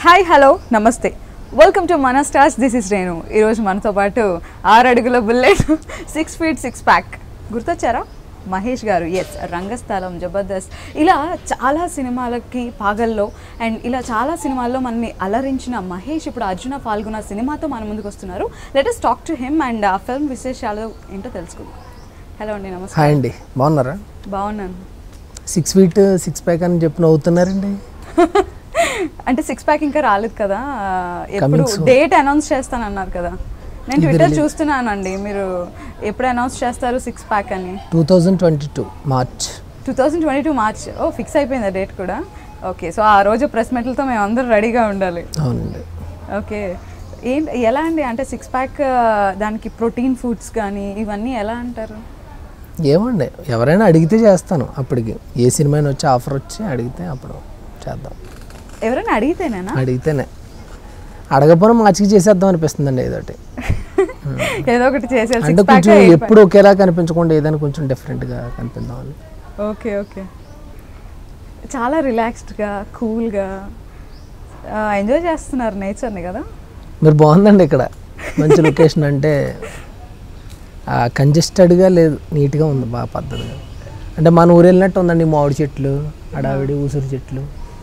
Hi hello నమస్తే welcome to మన stars this is Renu ఈరోజు మనతో పాటు ఆరు అడుగుల bullet six feet six pack గుర్తొచ్చారా మహేష్ గారు ఎస్ రంగస్థలం జబర్దస్త్ ఇలా చాలా సినిమాలకి పాగల్లో అండ్ ఇలా చాలా సినిమాల్లో మనని అలరించిన మహేష్ ఇప్పుడు అర్జున పాల్గొన్న సినిమాతో మన ముందుకు వస్తున్నారు let us talk to him and ఆ ఫిల్మ్ విశేషాలు ఏంటో తెలుసుకుందాం హలో అండి నమస్తే హాయ్ అండి బాగున్నారా బాగున్నాను సిక్స్ ఫీట్ సిక్స్ ప్యాక్ అని చెప్పి నవ్వుతున్నారండి అంటే సిక్స్ ప్యాక్ ఇంకా రాలేదు కదా ఎప్పుడు Coming soon. డేట్ అనౌన్స్ చేస్తానన్నారు కదా నేను ట్విట్టర్ చూస్తున్నానండి మీరు ఎప్పుడు అనౌన్స్ చేస్తారు సిక్స్ ప్యాక్ అని two thousand twenty two March two thousand twenty two March oh fix అయిపోయింది డేట్ కూడా ఓకే సో ఆ రోజు ప్రెస్ మీట్లతో మేము అందరూ రెడీగా ఉండాలి అవునండి ఓకే ఏంటి ఎలా అండి అంటే సిక్స్ ప్యాక్ దానికి ప్రోటీన్ ఫుడ్స్ కానీ ఇవన్నీ ఎలా అంటారు ఏమండి ఎవరైనా అడిగితే చేస్తాను అప్పటికి ఏ సినిమా అయినా వచ్చి ఆఫర్ వచ్చి అడిగితే అప్పుడు చేద్దాం ఎవరైనా అడిగితేనేనా అడిగితేనే అడగపోయినా మార్చికి చేసేద్దాం అనిపిస్తుందండి ఏదోటి ఏదో ఒకటి చేసేది అంటే సిక్స్ ప్యాక్ కొంచెం ఎప్పుడు ఒకేలా కనిపించకుండా ఏదైనా కొంచెం డిఫరెంట్గా కనిపిద్దామని ఓకే ఓకే చాలా రిలాక్స్డ్గా కూల్గా ఎంజాయ్ చేస్తున్నారు నేచర్ని కదా మీరు బాగుందండి ఇక్కడ మంచి లొకేషన్ అంటే కంజెస్టెడ్గా లేదు నీట్గా ఉంది బాగా పద్ధతిగా అంటే మన ఊరు వెళ్ళినట్టు ఉందండి మామిడి చెట్లు అడావిడి ఊసురు చెట్లు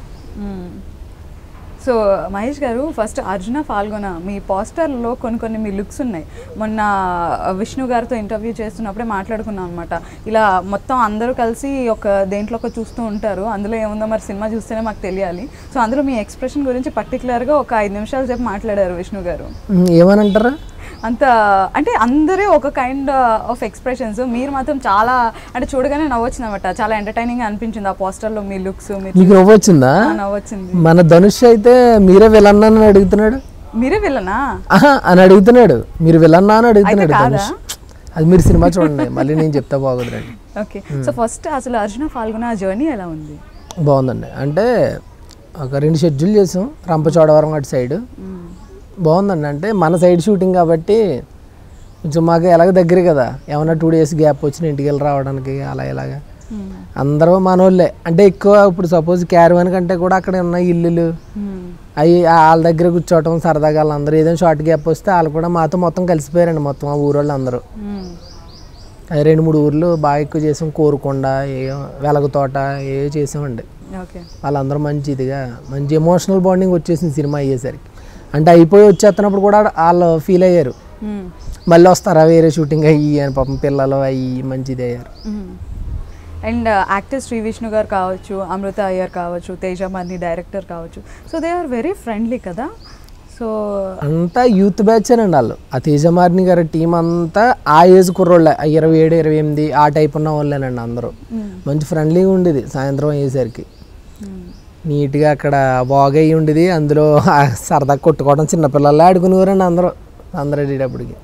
సో మహేష్ గారు ఫస్ట్ అర్జున పాల్గొన మీ పోస్టర్లో కొన్ని కొన్ని మీ లుక్స్ ఉన్నాయి మొన్న విష్ణు గారితో ఇంటర్వ్యూ చేస్తున్నప్పుడే మాట్లాడుకున్నాం అనమాట ఇలా మొత్తం అందరూ కలిసి ఒక దేంట్లో ఒక చూస్తూ ఉంటారు అందులో ఏముందో మరి సినిమా చూస్తేనే మాకు తెలియాలి సో అందులో మీ ఎక్స్ప్రెషన్ గురించి పర్టికులర్గా ఒక ఐదు నిమిషాల సేపు మాట్లాడారు విష్ణు గారు ఉమ్, ఏమనంటారా అంత అంటే అందరూ ఒక కైండ్ ఆఫ్ ఎక్స్ప్రెషన్స్ మీరు మాత్రం చాలా అంటే చూడగానే నవ్వొచ్చింది అనమాట చాలా ఎంటర్టైనింగ్ అనిపించింది ఆ పోస్టర్లో మీ లుక్స్ మీరు మీకు నవ్వు వచ్చిందా ఆ, నవ్వొచ్చింది మన ధనుష్ అయితే మీరే విలన్నా అని అడుగుతున్నాడు మీరే విల్లనా ఆహా అని అడుగుతున్నాడు మీరు విలన్నా అని అడుగుతున్నాడు కాదా? ధనుష్ అది మీరు సినిమా చూడండి మళ్ళీ నేను చెప్తా బాగోదురండి ఓకే సో ఫస్ట్ అసలు అర్జున పాల్గొన్న జర్నీ ఎలా ఉంది బాగుందండి అంటే ఒక రెండు షెడ్యూల్ చేసాం రంపచోడవరం అటు సైడ్ బాగుందండి అంటే మన సైడ్ షూటింగ్ కాబట్టి కొంచెం మాకు ఎలాగ దగ్గర కదా ఏమన్నా టూ డేస్ గ్యాప్ వచ్చిన ఇంటికి వెళ్ళి రావడానికి అలా ఇలాగా అందరూ మనోళ్ళే అంటే ఎక్కువ ఇప్పుడు సపోజ్ క్యారవాన్ కంటే కూడా అక్కడ ఉన్న ఇల్లులు అవి వాళ్ళ దగ్గర కూర్చోవటం సరదాగా వాళ్ళందరూ ఏదైనా షార్ట్ గ్యాప్ వస్తే వాళ్ళు కూడా మాతో మొత్తం కలిసిపోయారండి మొత్తం ఆ ఊరోళ్ళు అందరూ అది రెండు మూడు ఊర్లు బాగా ఎక్కువ చేసాం కోరుకొండ ఏ వెలగ తోట ఏ చేసామండి ఓకే వాళ్ళందరూ మంచి ఇదిగా మంచి ఎమోషనల్ బాండింగ్ వచ్చేసింది సినిమా అయ్యేసరికి అంటే అయిపోయి వచ్చేస్తున్నప్పుడు కూడా వాళ్ళు ఫీల్ అయ్యారు మళ్ళీ వస్తారా వేరే షూటింగ్ అయ్యి అని పాపం పిల్లలు అయ్యి మంచిది అయ్యారు అండ్ యాక్టర్ శ్రీ విష్ణు గారు కావచ్చు అమృత అయ్యర్ కావచ్చు తేజమణి డైరెక్టర్ కావచ్చు so they are very friendly కదా సో అంతా యూత్ బ్యాచ్ అండి వాళ్ళు ఆ తేజమారిని గారి టీం అంతా ఆ ఏజ్ కుర్రోళ్ళే ఆ ఇరవై ఏడు ఇరవై ఎనిమిది ఆ టైప్ ఉన్న వాళ్ళేనండి అందరూ మంచి ఫ్రెండ్లీగా ఉండేది సాయంత్రం అయ్యేసరికి నీట్గా అక్కడ వాగ్ అయ్యి ఉండేది అందులో ఆ సరదా కొట్టుకోవడం చిన్నపిల్లలు ఆడుకునేవారండి అందరూ అందరూ అడిగేటప్పటికి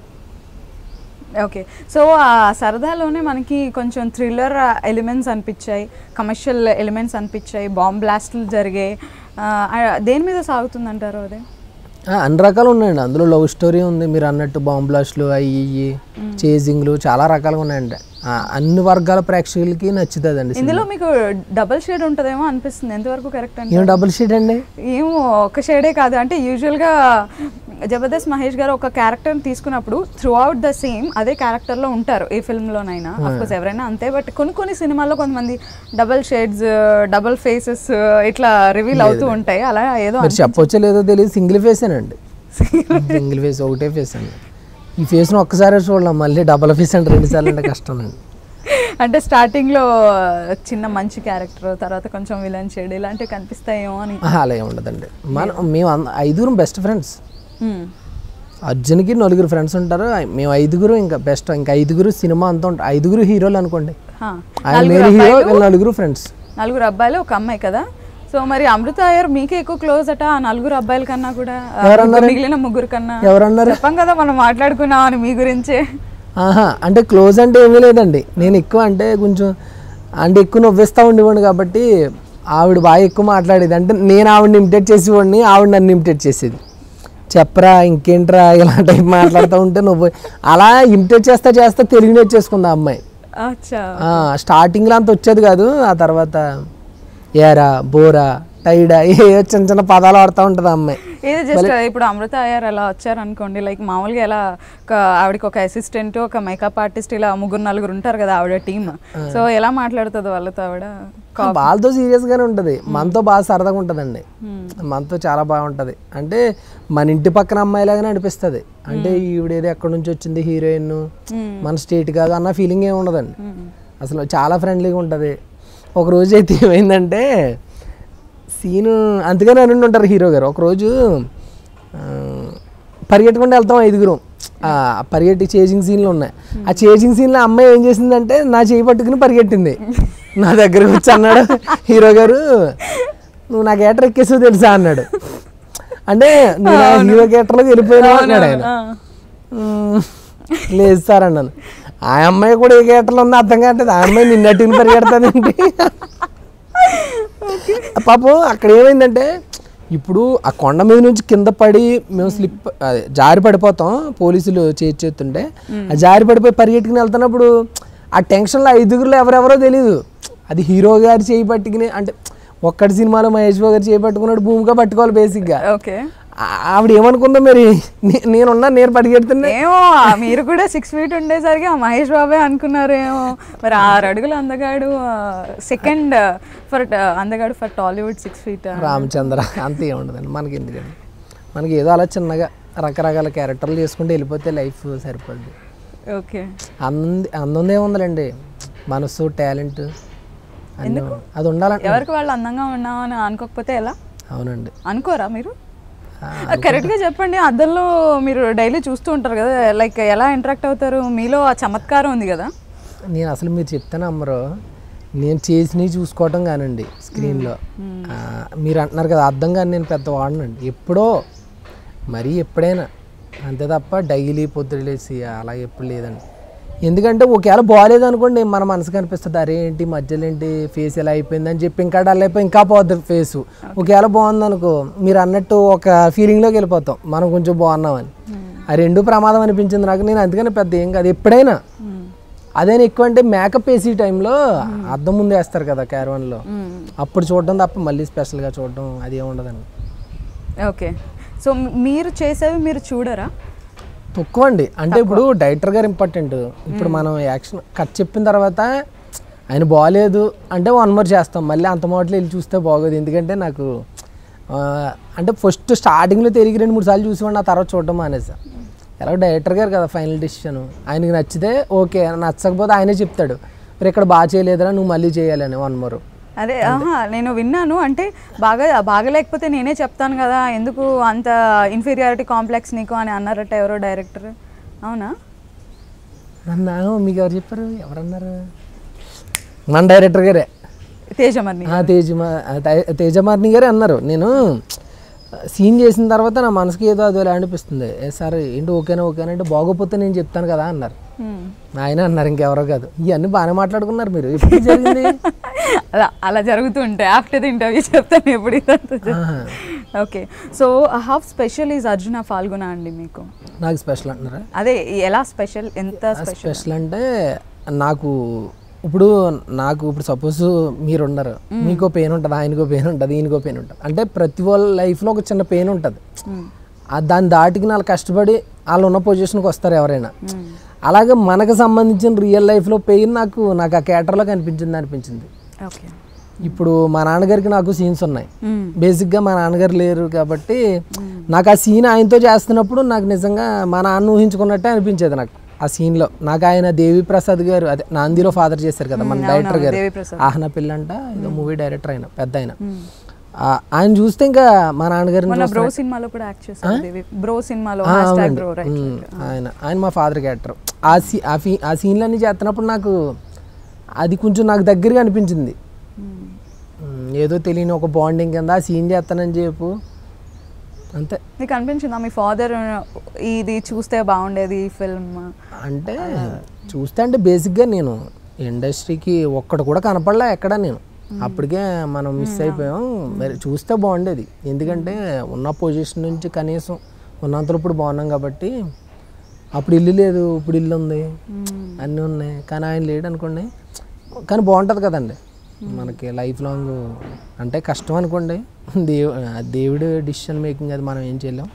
ఓకే సో ఆ సరదాలోనే మనకి కొంచెం థ్రిల్లర్ ఎలిమెంట్స్ అనిపించాయి కమర్షియల్ ఎలిమెంట్స్ అనిపించాయి బాంబ్ బ్లాస్ట్లు జరిగాయి ఆ, ఆ, దేని మీద సాగుతుందంటారు అదే ఆ, అన్ని రకాలు ఉన్నాయండి అందులో లవ్ స్టోరీ ఉంది మీరు అన్నట్టు బాంబ్ బ్లాస్ట్లు అవి ఇవి చేజింగ్లు చాలా రకాలుగా ఉన్నాయండి ఆ, అన్ని వర్గాల ప్రేక్షకులకి నచ్చుతుందండి సినిమా. ఇందులో మీకు డబల్ షేడ్ ఉంటుందేమో అనిపిస్తుంది ఎంతవరకు కరెక్ట్ అంటే ఏం డబుల్ షీట్ అండి ఏమో ఒక షేడే కాదు అంటే యూజువల్గా జబర్దస్త్ మహేష్ గారు ఒక క్యారెక్టర్ని తీసుకున్నప్పుడు త్రూ అవుట్ ద సేమ్ అదే క్యారెక్టర్లో ఉంటారు ఏ ఫిల్మ్లోనైనా అఫ్కోర్స్ ఎవరైనా అంతే బట్ కొన్ని కొన్ని సినిమాల్లో కొంతమంది డబల్ షేడ్స్ డబల్ ఫేసెస్ ఇట్లా రివీల్ అవుతూ ఉంటాయి అలా ఏదో మీరు చెప్పొచ్చో లేదో తెలియదు సింగిల్ ఫేసేనండి సింగిల్ ఫేస్ ఒకటే ఫేస్ అండి ఈ ఫేస్ను ఒక్కసారి చూడలేం మళ్ళీ డబల్ ఫేస్ అంటే రెండు సార్లు అంటే కష్టం అండి అంటే స్టార్టింగ్లో చిన్న మంచి క్యారెక్టర్ తర్వాత కొంచెం విలన్ షేడ్ ఇలాంటివి కనిపిస్తాయేమో అని ఆహా, అలా ఏం ఉండదండి మనం మేము అంద- ఐదుగురం బెస్ట్ ఫ్రెండ్స్ Hmm. అర్జున్కి నలుగురు ఫ్రెండ్స్ ఉంటారు మేము ఐదుగురు ఇంకా బెస్ట్ ఇంకా ఐదుగురు సినిమా అంతా ఉంటారు ఐదుగురు హీరోలు అనుకోండి Huh. ఆయన మేరీ హీరో వీళ్ళు నలుగురు ఫ్రెండ్స్ నలుగురు అబ్బాయిలు ఒక అమ్మాయి కదా సో మరి అమృత అయ్యర్ మీకే ఎక్కువ క్లోజ్ అట ఆ నలుగురు అబ్బాయిల కన్నా కూడా ఆ, ముగ్గురు మిగిలిన ముగ్గురు కన్నా ఎవరన్నారు చెప్పాం కదా మనం మాట్లాడుకున్నాం అని మీ గురించే ఆహా అంటే క్లోజ్ అంటే ఏమీ లేదండి నేను ఎక్కువ అంటే కొంచెం అంటే ఎక్కువ నవ్వేస్తూ ఉండేవాడిని కాబట్టి ఆవిడ బాగా ఎక్కువ మాట్లాడేది అంటే నేను ఆవిడని ఇమిటేట్ చేసేవాడిని ఆవిడ నన్ను ఇమిటేట్ చేసేది చెప్పరా ఇంకేంట్రా ఇలా టైప్ మాట్లాడుతూ ఉంటే నువ్వు అలా ఇమిటేట్ చేస్తా చేస్తా తెలుగు నేర్చేసుకుంది ఆ అమ్మాయి అచ్చా ఆ, స్టార్టింగ్లో అంత వచ్చేది కాదు ఆ తర్వాత ఏరా బోరా టైడా ఏ చిన్న చిన్న పదాలు ఆడుతూ ఉంటుంది ఆ అమ్మాయి ఏదో జస్ట్ ఇప్పుడు అమృత అయ్యారు అలా వచ్చారు అనుకోండి లైక్ మామూలుగా ఎలా ఒక ఆవిడకి ఒక అసిస్టెంట్ ఒక మేకప్ ఆర్టిస్ట్ ఇలా ముగ్గురు నలుగురు ఉంటారు కదా ఆవిడ టీమ్ సో ఎలా మాట్లాడుతుంది వాళ్ళతో ఆవిడ వాళ్ళతో సీరియస్గానే ఉంటుంది మనతో బాగా సరదాగా ఉంటుందండి మనతో చాలా బాగుంటుంది అంటే మన ఇంటి పక్కన అమ్మాయిలాగానే అనిపిస్తుంది అంటే ఈవిడేదో ఎక్కడి నుంచి వచ్చింది హీరోయిన్ మన స్టేట్ కాదు అన్న ఫీలింగ్ ఏమి ఉండదండి అసలు చాలా ఫ్రెండ్లీగా ఉంటుంది ఒక రోజు అయితే ఏమైందంటే సీను అందుకని అని ఉంటారు హీరో గారు ఒకరోజు ఆ, పరిగెట్టుకుంటూ వెళ్తాం ఐదుగురం ఆ పరిగెట్టి చేజింగ్ సీన్లు ఉన్నాయి ఆ చేజింగ్ సీన్లో అమ్మాయి ఏం చేసిందంటే నా చేయి పట్టుకుని పరిగెట్టింది నా దగ్గరకు వచ్చి అన్నాడు హీరో గారు నువ్వు నా గేటర్ ఎక్కేసావు తెలుసా అన్నాడు అంటే నువ్వు నా హీరో గేటర్లోకి వెళ్ళిపోయినావు అన్నాడు ఆయన "మ్మ్, లేదు సార్ అన్నాను ఆ అమ్మాయి కూడా ఏ గేటర్లో ఉందో అర్థం కావట్లేదు ఆ అమ్మాయి నిన్నట్టుకుని పరిగెడతానండి పాపం అక్కడ ఏమైందంటే ఇప్పుడు ఆ కొండ మీద నుంచి కింద పడి మేము స్లిప్ అదే, జారి పడిపోతాం పోలీసులు చేర్చేస్తుంటే ఆ జారి పడిపోయి పరిగెట్టుకుని వెళ్తున్నప్పుడు ఆ టెన్షన్లో ఐదుగురులో ఎవరెవరో తెలియదు అది హీరో గారు చేయి పట్టుకుని అంటే ఒక్కటి సినిమాలో మహేష్ బాబు గారు చేయి పట్టుకున్నాడు భూమిగా పట్టుకోవాలి బేసిక్గా ఓకే ఆ- ఆవిడ ఏమనుకుందో మరి నే- నేనున్నా నేను పరిగెడుతున్నా ఏమో మీరు కూడా సిక్స్ ఫీట్ ఉండేసరికి ఆ మహేష్ బాబే అనుకున్నారేమో మరి ఆరు అడుగులు అందగాడు సెకండ్ ఫర్ అందగాడు for Tollywood six feet Ramachandra అంత ఏముండదండి మనకి ఎందుకండి మనకి ఏదో అలా చిన్నగా రకరకాల క్యారెక్టర్లు చేసుకుంటే వెళ్ళిపోతే లైఫ్ సరిపోద్ది ఓకే అంది అందందే ఉందండి మనసు టాలెంట్ అన్నీ ఉన్నాయి. అది ఉండాలంటే ఎవరికి వాళ్ళు అందంగా ఉన్నామని అనుకోకపోతే ఎలా అవునండి అనుకోరా మీరు కరెక్ట్గా చెప్పండి అద్దంలో మీరు డైలీ చూస్తూ ఉంటారు కదా లైక్ ఎలా ఇంటరాక్ట్ అవుతారు మీలో ఆ చమత్కారం ఉంది కదా నేను అసలు మీరు చెప్తాను అమ్మరు నేను చేసినవి చూసుకోవటం కానండి స్క్రీన్లో మీరు అంటున్నారు కదా అర్థం కానీ నేను పెద్ద వాడనండి ఎప్పుడో మరీ ఎప్పుడైనా అంతే తప్ప డైలీ పొద్దులేసి అలా ఎప్పుడు లేదండి ఎందుకంటే ఒకవేళ బాగాలేదు అనుకోండి మన మనసుకు అనిపిస్తుంది అరే ఏంటి మధ్యలో ఏంటి ఫేస్ ఎలా అయిపోయింది అని చెప్పి ఇంకా డల్ అయిపోయి ఇంకా పోద్ది ఫేస్ ఒకవేళ బాగుంది అనుకో మీరు అన్నట్టు ఒక ఫీలింగ్లోకి వెళ్ళిపోతాం మనం కొంచెం బాగున్నామని ఆ రెండు ప్రమాదం అనిపించింది నాకు నేను అందుకని పెద్ద ఏం కాదు ఎప్పుడైనా అదేనా ఎక్కువ అంటే మేకప్ వేసే టైంలో అద్దం ముందు వేస్తారు కదా క్యారవాన్లో అప్పుడు చూడడం తప్ప మళ్ళీ స్పెషల్గా చూడడం అది ఏమి ఉండదండి ఓకే సో మీరు చేసేవి మీరు చూడరా తక్కువ అండి అంటే ఇప్పుడు డైరెక్టర్ గారు ఇంపార్టెంట్ ఇప్పుడు మనం యాక్షన్ కట్ చెప్పిన తర్వాత ఆయన బాగాలేదు అంటే వన్ మోర్ చేస్తాం మళ్ళీ అంత మోటలు వెళ్ళి చూస్తే బాగోదు ఎందుకంటే నాకు ఆ, అంటే ఫస్ట్ స్టార్టింగ్లో తిరిగి రెండు మూడు సార్లు చూసేవాడిని ఆ తర్వాత చూడడం మానేసా ఎలా డైరెక్టర్ గారు కదా ఫైనల్ డిసిషన్ ఆయనకి నచ్చితే ఓకే నచ్చకపోతే ఆయనే చెప్తాడు మరి ఇక్కడ బాగా చేయలేదురా నువ్వు మళ్ళీ చేయాలని వన్ మోర్ అదే ఆహా నేను విన్నాను అంటే బాగా బాగలేకపోతే నేనే చెప్తాను కదా ఎందుకు అంత ఇన్ఫీరియారిటీ కాంప్లెక్స్ నీకు అని అన్నారట ఎవరో డైరెక్టర్ అవునా నన్ను మీకు ఎవరు చెప్పారు ఎవరన్నారు మన డైరెక్టర్ గారే తేజమర్ని ఆ, తేజమా ఆ, తే- తేజమార్ని గారే అన్నారు నేను సీన్ చేసిన తర్వాత నా మనసుకి ఏదో అదో అనిపిస్తుంది ఏ సార్ ఏంటి ఓకేనా ఓకేనా అంటే బాగోపోతే నేను చెప్తాను కదా అన్నారు ఆయన అన్నారు ఇంకెవరో కాదు ఇవన్నీ బాగానే మాట్లాడుకున్నారు మీరు ఎప్పుడు జరిగింది అలా అలా జరుగుతూ ఉంటాయి ఆఫ్టర్ ది ఇంటర్వ్యూ చెప్తాను ఎప్పుడు ఇదంతా ఆహా. Okay so half special is Arjuna Phalguna అండి మీకు నాకు స్పెషల్ అంటున్నారా అదే ఎలా స్పెషల్ ఎంత స్పెషల్ స్పెషల్ అంటే నాకు ఇప్పుడు నాకు ఇప్పుడు సపోజ్ మీరు ఉన్నారు మీకో పెయిన్ ఉంటుంది ఆయనకో పెయిన్ ఉంటుంది ఈయనకో పెయిన్ ఉంటుంది అంటే ప్రతి వాళ్ళ లైఫ్లో ఒక చిన్న పెయిన్ ఉంటుంది ఆ దాన్ని దాటికి వాళ్ళు కష్టపడి వాళ్ళు ఉన్న పొజిషన్కి వస్తారు ఎవరైనా అలాగే మనకు సంబంధించిన రియల్ లైఫ్లో పెయిన్ నాకు నాకు ఆ క్యాటర్లో కనిపించింది అనిపించింది ఓకే ఇప్పుడు మా నాన్నగారికి నాకు సీన్స్ ఉన్నాయి బేసిక్గా మా నాన్నగారు లేరు కాబట్టి నాకు ఆ సీన్ ఆయనతో చేస్తున్నప్పుడు నాకు నిజంగా మా నాన్న ఊహించుకున్నట్టే అనిపించేది నాకు ఆ సీన్లో నాకు ఆయన దేవి ప్రసాద్ గారు అదే నాందిలో ఫాదర్ చేశారు కదా మన డైరెక్టర్ గారు దేవి ప్రసాద్ ఆహన పిల్లంట ఏదో మూవీ డైరెక్టర్ ఆయన పెద్ద ఆయన ఆ, ఆయన చూస్తే ఇంకా మా నాన్నగారిని మొన్న బ్రో సినిమాలో కూడా యాక్ట్ చేశారు దేవి బ్రో సినిమాలో hashtag bro right um, ఆయన ఆయన మా ఫాదర్ క్యారెక్టర్ ఆ సీ ఆ ఫీ ఆ సీన్లన్నీ చేస్తున్నప్పుడు నాకు అది కొంచెం నాకు దగ్గరగా అనిపించింది ఉమ్, ఏదో తెలియని ఒక బాండింగ్ కింద ఆ సీన్ చేస్తానని చెప్పు అంతే నీకు అనిపించిందా మీ ఫాదర్ ఇది చూస్తే బాగుండేది ఈ ఫిల్మ్ అంటే చూస్తే అంటే బేసిక్గా నేను ఇండస్ట్రీకి ఒక్కడు కూడా కనపడలే ఎక్కడ నేను అప్పటికే మనం మిస్ అయిపోయాం మరి చూస్తే బాగుండేది ఎందుకంటే ఉన్న పొజిషన్ నుంచి కనీసం ఉన్నంతలో ఇప్పుడు బాగున్నాం కాబట్టి అప్పుడు ఇల్లు లేదు ఇప్పుడు ఇల్లు ఉంది అన్నీ ఉన్నాయి కానీ ఆయన లేడు అనుకోండి కానీ బాగుంటుంది కదండి మనకి లైఫ్ లాంగ్ అంటే కష్టం అనుకోండి దేవు ఆ దేవుడు డిసిషన్ మేకింగ్ అది మనం ఏం చేయలేం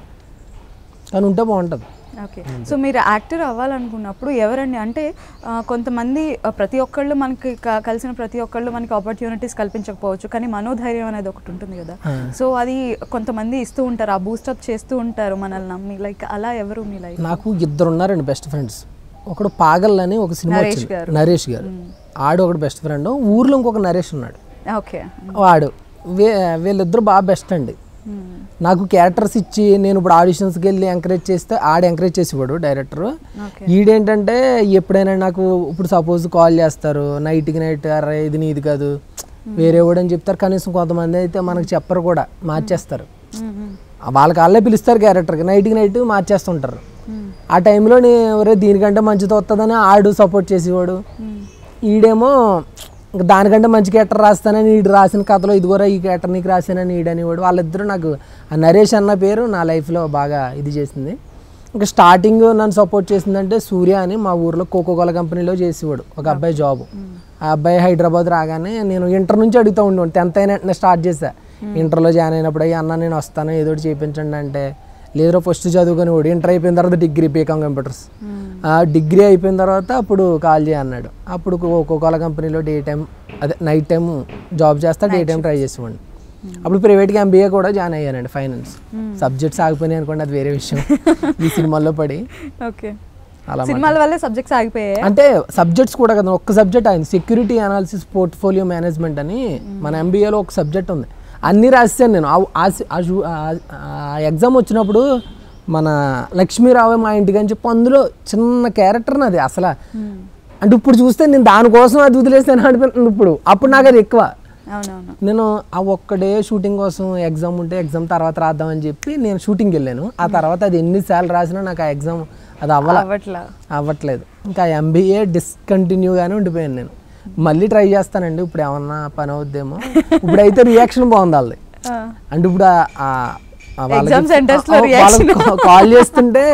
కానీ ఉంటే బాగుంటుంది ఓకే సో మీరు యాక్టర్ అవ్వాలనుకున్నప్పుడు ఎవరండి అంటే ఆ, కొంతమంది ఆ, ప్రతి ఒక్కళ్ళు మనకి క- కలిసిన ప్రతి ఒక్కళ్ళు మనకి ఆపర్చునిటీస్ కల్పించకపోవచ్చు కానీ మనోధైర్యం అనేది ఒకటి ఉంటుంది కదా సో అది కొంతమంది ఇస్తూ ఉంటారు ఆ బూస్టప్ చేస్తూ ఉంటారు మనల్ని నమ్మి లైక్ అలా ఎవరు మీ లైఫ్ నాకు ఇద్దరు ఉన్నారండి బెస్ట్ ఫ్రెండ్స్ ఒకడు పాగల్ అని ఒక సినిమా నరేష్ వచ్చింది గారు. నరేష్ గారు ఆడు ఒకడు బెస్ట్ ఫ్రెండ్ ఊర్లో ఇంకొక నరేష్ ఉన్నాడు ఓకే వాడు వీ వీళ్ళిద్దరు బాగా బెస్ట్ అండి నాకు క్యారెక్టర్స్ ఇచ్చి నేను ఇప్పుడు ఆడిషన్స్కి వెళ్ళి ఎంకరేజ్ చేస్తే ఆడు ఎంకరేజ్ చేసేవాడు డైరెక్టర్ ఓకే ఈడేంటంటే ఎప్పుడైనా నాకు ఇప్పుడు సపోజ్ కాల్ చేస్తారు నైట్కి నైట్ అరే ఇది నీది కాదు వేరే వాడు అని చెప్తారు కనీసం కొంతమంది అయితే మనకు చెప్పరు కూడా మార్చేస్తారు వాళ్ళకి వాళ్ళే పిలుస్తారు క్యారెక్టర్కి నైట్కి నైట్ మార్చేస్తుంటారు ఆ టైంలో నేను దీనికంటే మంచిది వస్తుందని ఆడు సపోర్ట్ చేసేవాడు ఈడేమో ఇంక దానికంటే మంచి క్యారెక్టర్ రాస్తానని ఈడు రాసిన కథలో ఇదిగోరా ఈ క్యారెక్టర్ నీకు రాసానని ఈడనివాడు వాళ్ళిద్దరూ నాకు ఆ నరేష్ అన్న పేరు నా లైఫ్లో బాగా ఇది చేసింది ఇంకా స్టార్టింగ్ నన్ను సపోర్ట్ చేసిందంటే సూర్య అని మా ఊర్లో కోకోకోలా కంపెనీలో చేసేవాడు ఒక అబ్బాయి జాబ్ ఆ అబ్బాయి హైదరాబాద్ రాగానే నేను ఇంటర్ నుంచి అడుగుతూ ఉండేవాడు టెన్త్ అయిన వెంటనే స్టార్ట్ చేశా ఇంటర్లో జాయిన్ అయినప్పుడు అయ్యి అన్న నేను వస్తాను ఏదో ఒకటి చేయించండి అంటే లేదో ఫస్ట్ చదువుకొని వాడు ఇంటర్ అయిపోయిన తర్వాత డిగ్రీ బీకామ్ కంప్యూటర్స్ ఆ డిగ్రీ అయిపోయిన తర్వాత అప్పుడు కాల్ చేయ అన్నాడు అప్పుడు కోకోకోలా కంపెనీలో డే టైం అదే నైట్ టైం జాబ్ చేస్తా డే టైం ట్రై చేసేవాడిని అప్పుడు ప్రైవేట్గా ఎంబీఏ కూడా జాయిన్ అయ్యానండి ఫైనాన్స్ సబ్జెక్ట్స్ ఆగిపోయినాయి అనుకోండి అది వేరే విషయం ఈ సినిమాల్లో పడి ఓకే అలా సినిమాల వల్లే సబ్జెక్ట్స్ ఆగిపోయాయి అంటే సబ్జెక్ట్స్ కూడా కదా ఒక్క సబ్జెక్ట్ అయింది సెక్యూరిటీ అనాలిసిస్ పోర్ట్ఫోలియో మేనేజ్మెంట్ అని మన ఎంబీఏలో ఒక సబ్జెక్ట్ ఉంది అన్నీ రాసాను నేను ఆ- ఆ సి- ఆ షూ- ఆ- ఆ ఎగ్జామ్ వచ్చినప్పుడు మన లక్ష్మీరావు మా ఇంటికి అని చెప్పి అందులో చిన్న క్యారెక్టర్ నాది అసలు అంటే ఇప్పుడు చూస్తే నేను దానికోసం అది వదిలేసాను అనిపిస్తుంది ఇప్పుడు అప్పుడు నాకు అది ఎక్కువ అవునవును నేను ఆ ఒక్కడే షూటింగ్ కోసం ఎగ్జామ్ ఉంటే ఎగ్జామ్ తర్వాత రాద్దామని చెప్పి నేను షూటింగ్కి వెళ్ళాను ఆ తర్వాత అది ఎన్నిసార్లు రాసినా నాకు ఆ ఎగ్జామ్ అది అవ్వాల అవ్వట్లా అవ్వట్లేదు ఇంకా ఎంబీఏ డిస్కంటిన్యూగానే ఉండిపోయాను నేను మళ్ళీ ట్రై చేస్తానండి ఇప్పుడు ఏమన్నా పని అవుద్దేమో ఇప్పుడైతే రియాక్షన్ బాగుంది వాళ్ళది ఆ. అంటే ఇప్పుడు ఆ- ఆ- ఆ వాళ్ళకి- Exam centers లో ఆ- reaction. వాళ్ళకి కా- కాల్ చేస్తుంటే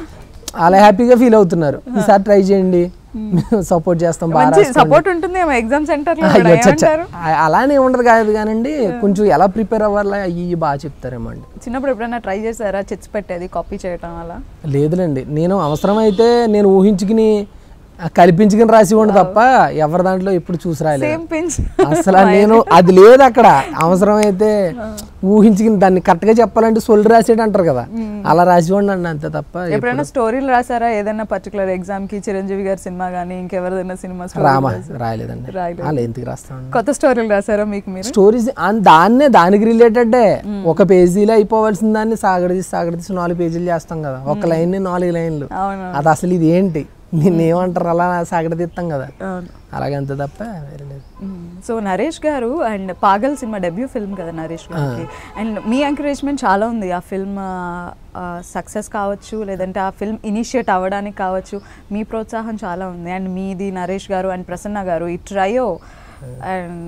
అలా హ్యాపీగా ఫీల్ అవుతున్నారు ఈసారి ట్రై చేయండి సపోర్ట్ చేస్తాం బాగా మంచి రాసుకోండి. సపోర్ట్ ఉంటుంది ఎగ్జామ్ సెంటర్ లో కూడా. అయ్యో, చచ్చ. ఏమంటారు ఆ- అలానే ఉండదు కాదు కానండి కొంచెం ఎలా ప్రిపేర్ అవ్వాలా అయ్యి బాగా చెప్తారేమో అండి చిన్నప్పుడు ఎప్పుడైనా ట్రై చేశారా చిట్స్ పెట్టేది కాపీ చేయటం వల్ల లేదులేండి నేను అవసరమైతే నేను ఊహించుకుని ఆ, కల్పించుకుని రాసి ఉండు తప్ప ఎవరి దాంట్లో ఎప్పుడు చూసి రాయలేదు సేమ్ పిన్స్ అసలు నేను అది లేదు అక్కడ అవసరమైతే ఊహించుకుని దాన్ని కరెక్ట్గా చెప్పాలంటే సొల్లు రాసేది అంటారు కదా అలా రాసి ఉండండి అంతే తప్ప ఎప్పుడైనా స్టోరీలు రాసారా ఏదైనా పర్టికులర్ ఎగ్జామ్ కి చిరంజీవి గారి సినిమా కానీ ఇంకెవరిదైనా సినిమా story రామా రాసారా? రాయలేదండి రాయలేదు. అలా ఎందుకు రాస్తాను కొత్త స్టోరీలు రాసారా మీకు మీరు స్టోరీస్ దాన్నే దానికి రిలేటెడే ఒక పేజీలో అయిపోవాల్సిన దాన్ని సాగడదీసి సాగడదీసి నాలుగు పేజీలు చేస్తాం కదా ఒక లైన్ నాలుగు లైన్లు అవును అది అసలు ఇది ఏంటి నిన్ను ఏమంటారు అలా సాగడదీస్తాం కదా అవును అలాగే అంతే తప్ప వేరే లేదు సో నరేష్ గారు అండ్ పాగల్ సినిమా డెబ్యూ ఫిల్మ్ కదా నరేష్ గారికి అండ్ మీ ఎంకరేజ్మెంట్ చాలా ఉంది ఆ ఫిల్మ్ సక్సెస్ కావచ్చు లేదంటే ఆ ఫిల్మ్ ఇనిషియేట్ అవ్వడానికి కావచ్చు మీ ప్రోత్సాహం చాలా ఉంది అండ్ మీది నరేష్ గారు అండ్ ప్రసన్న గారు ఈ ట్రయో అండ్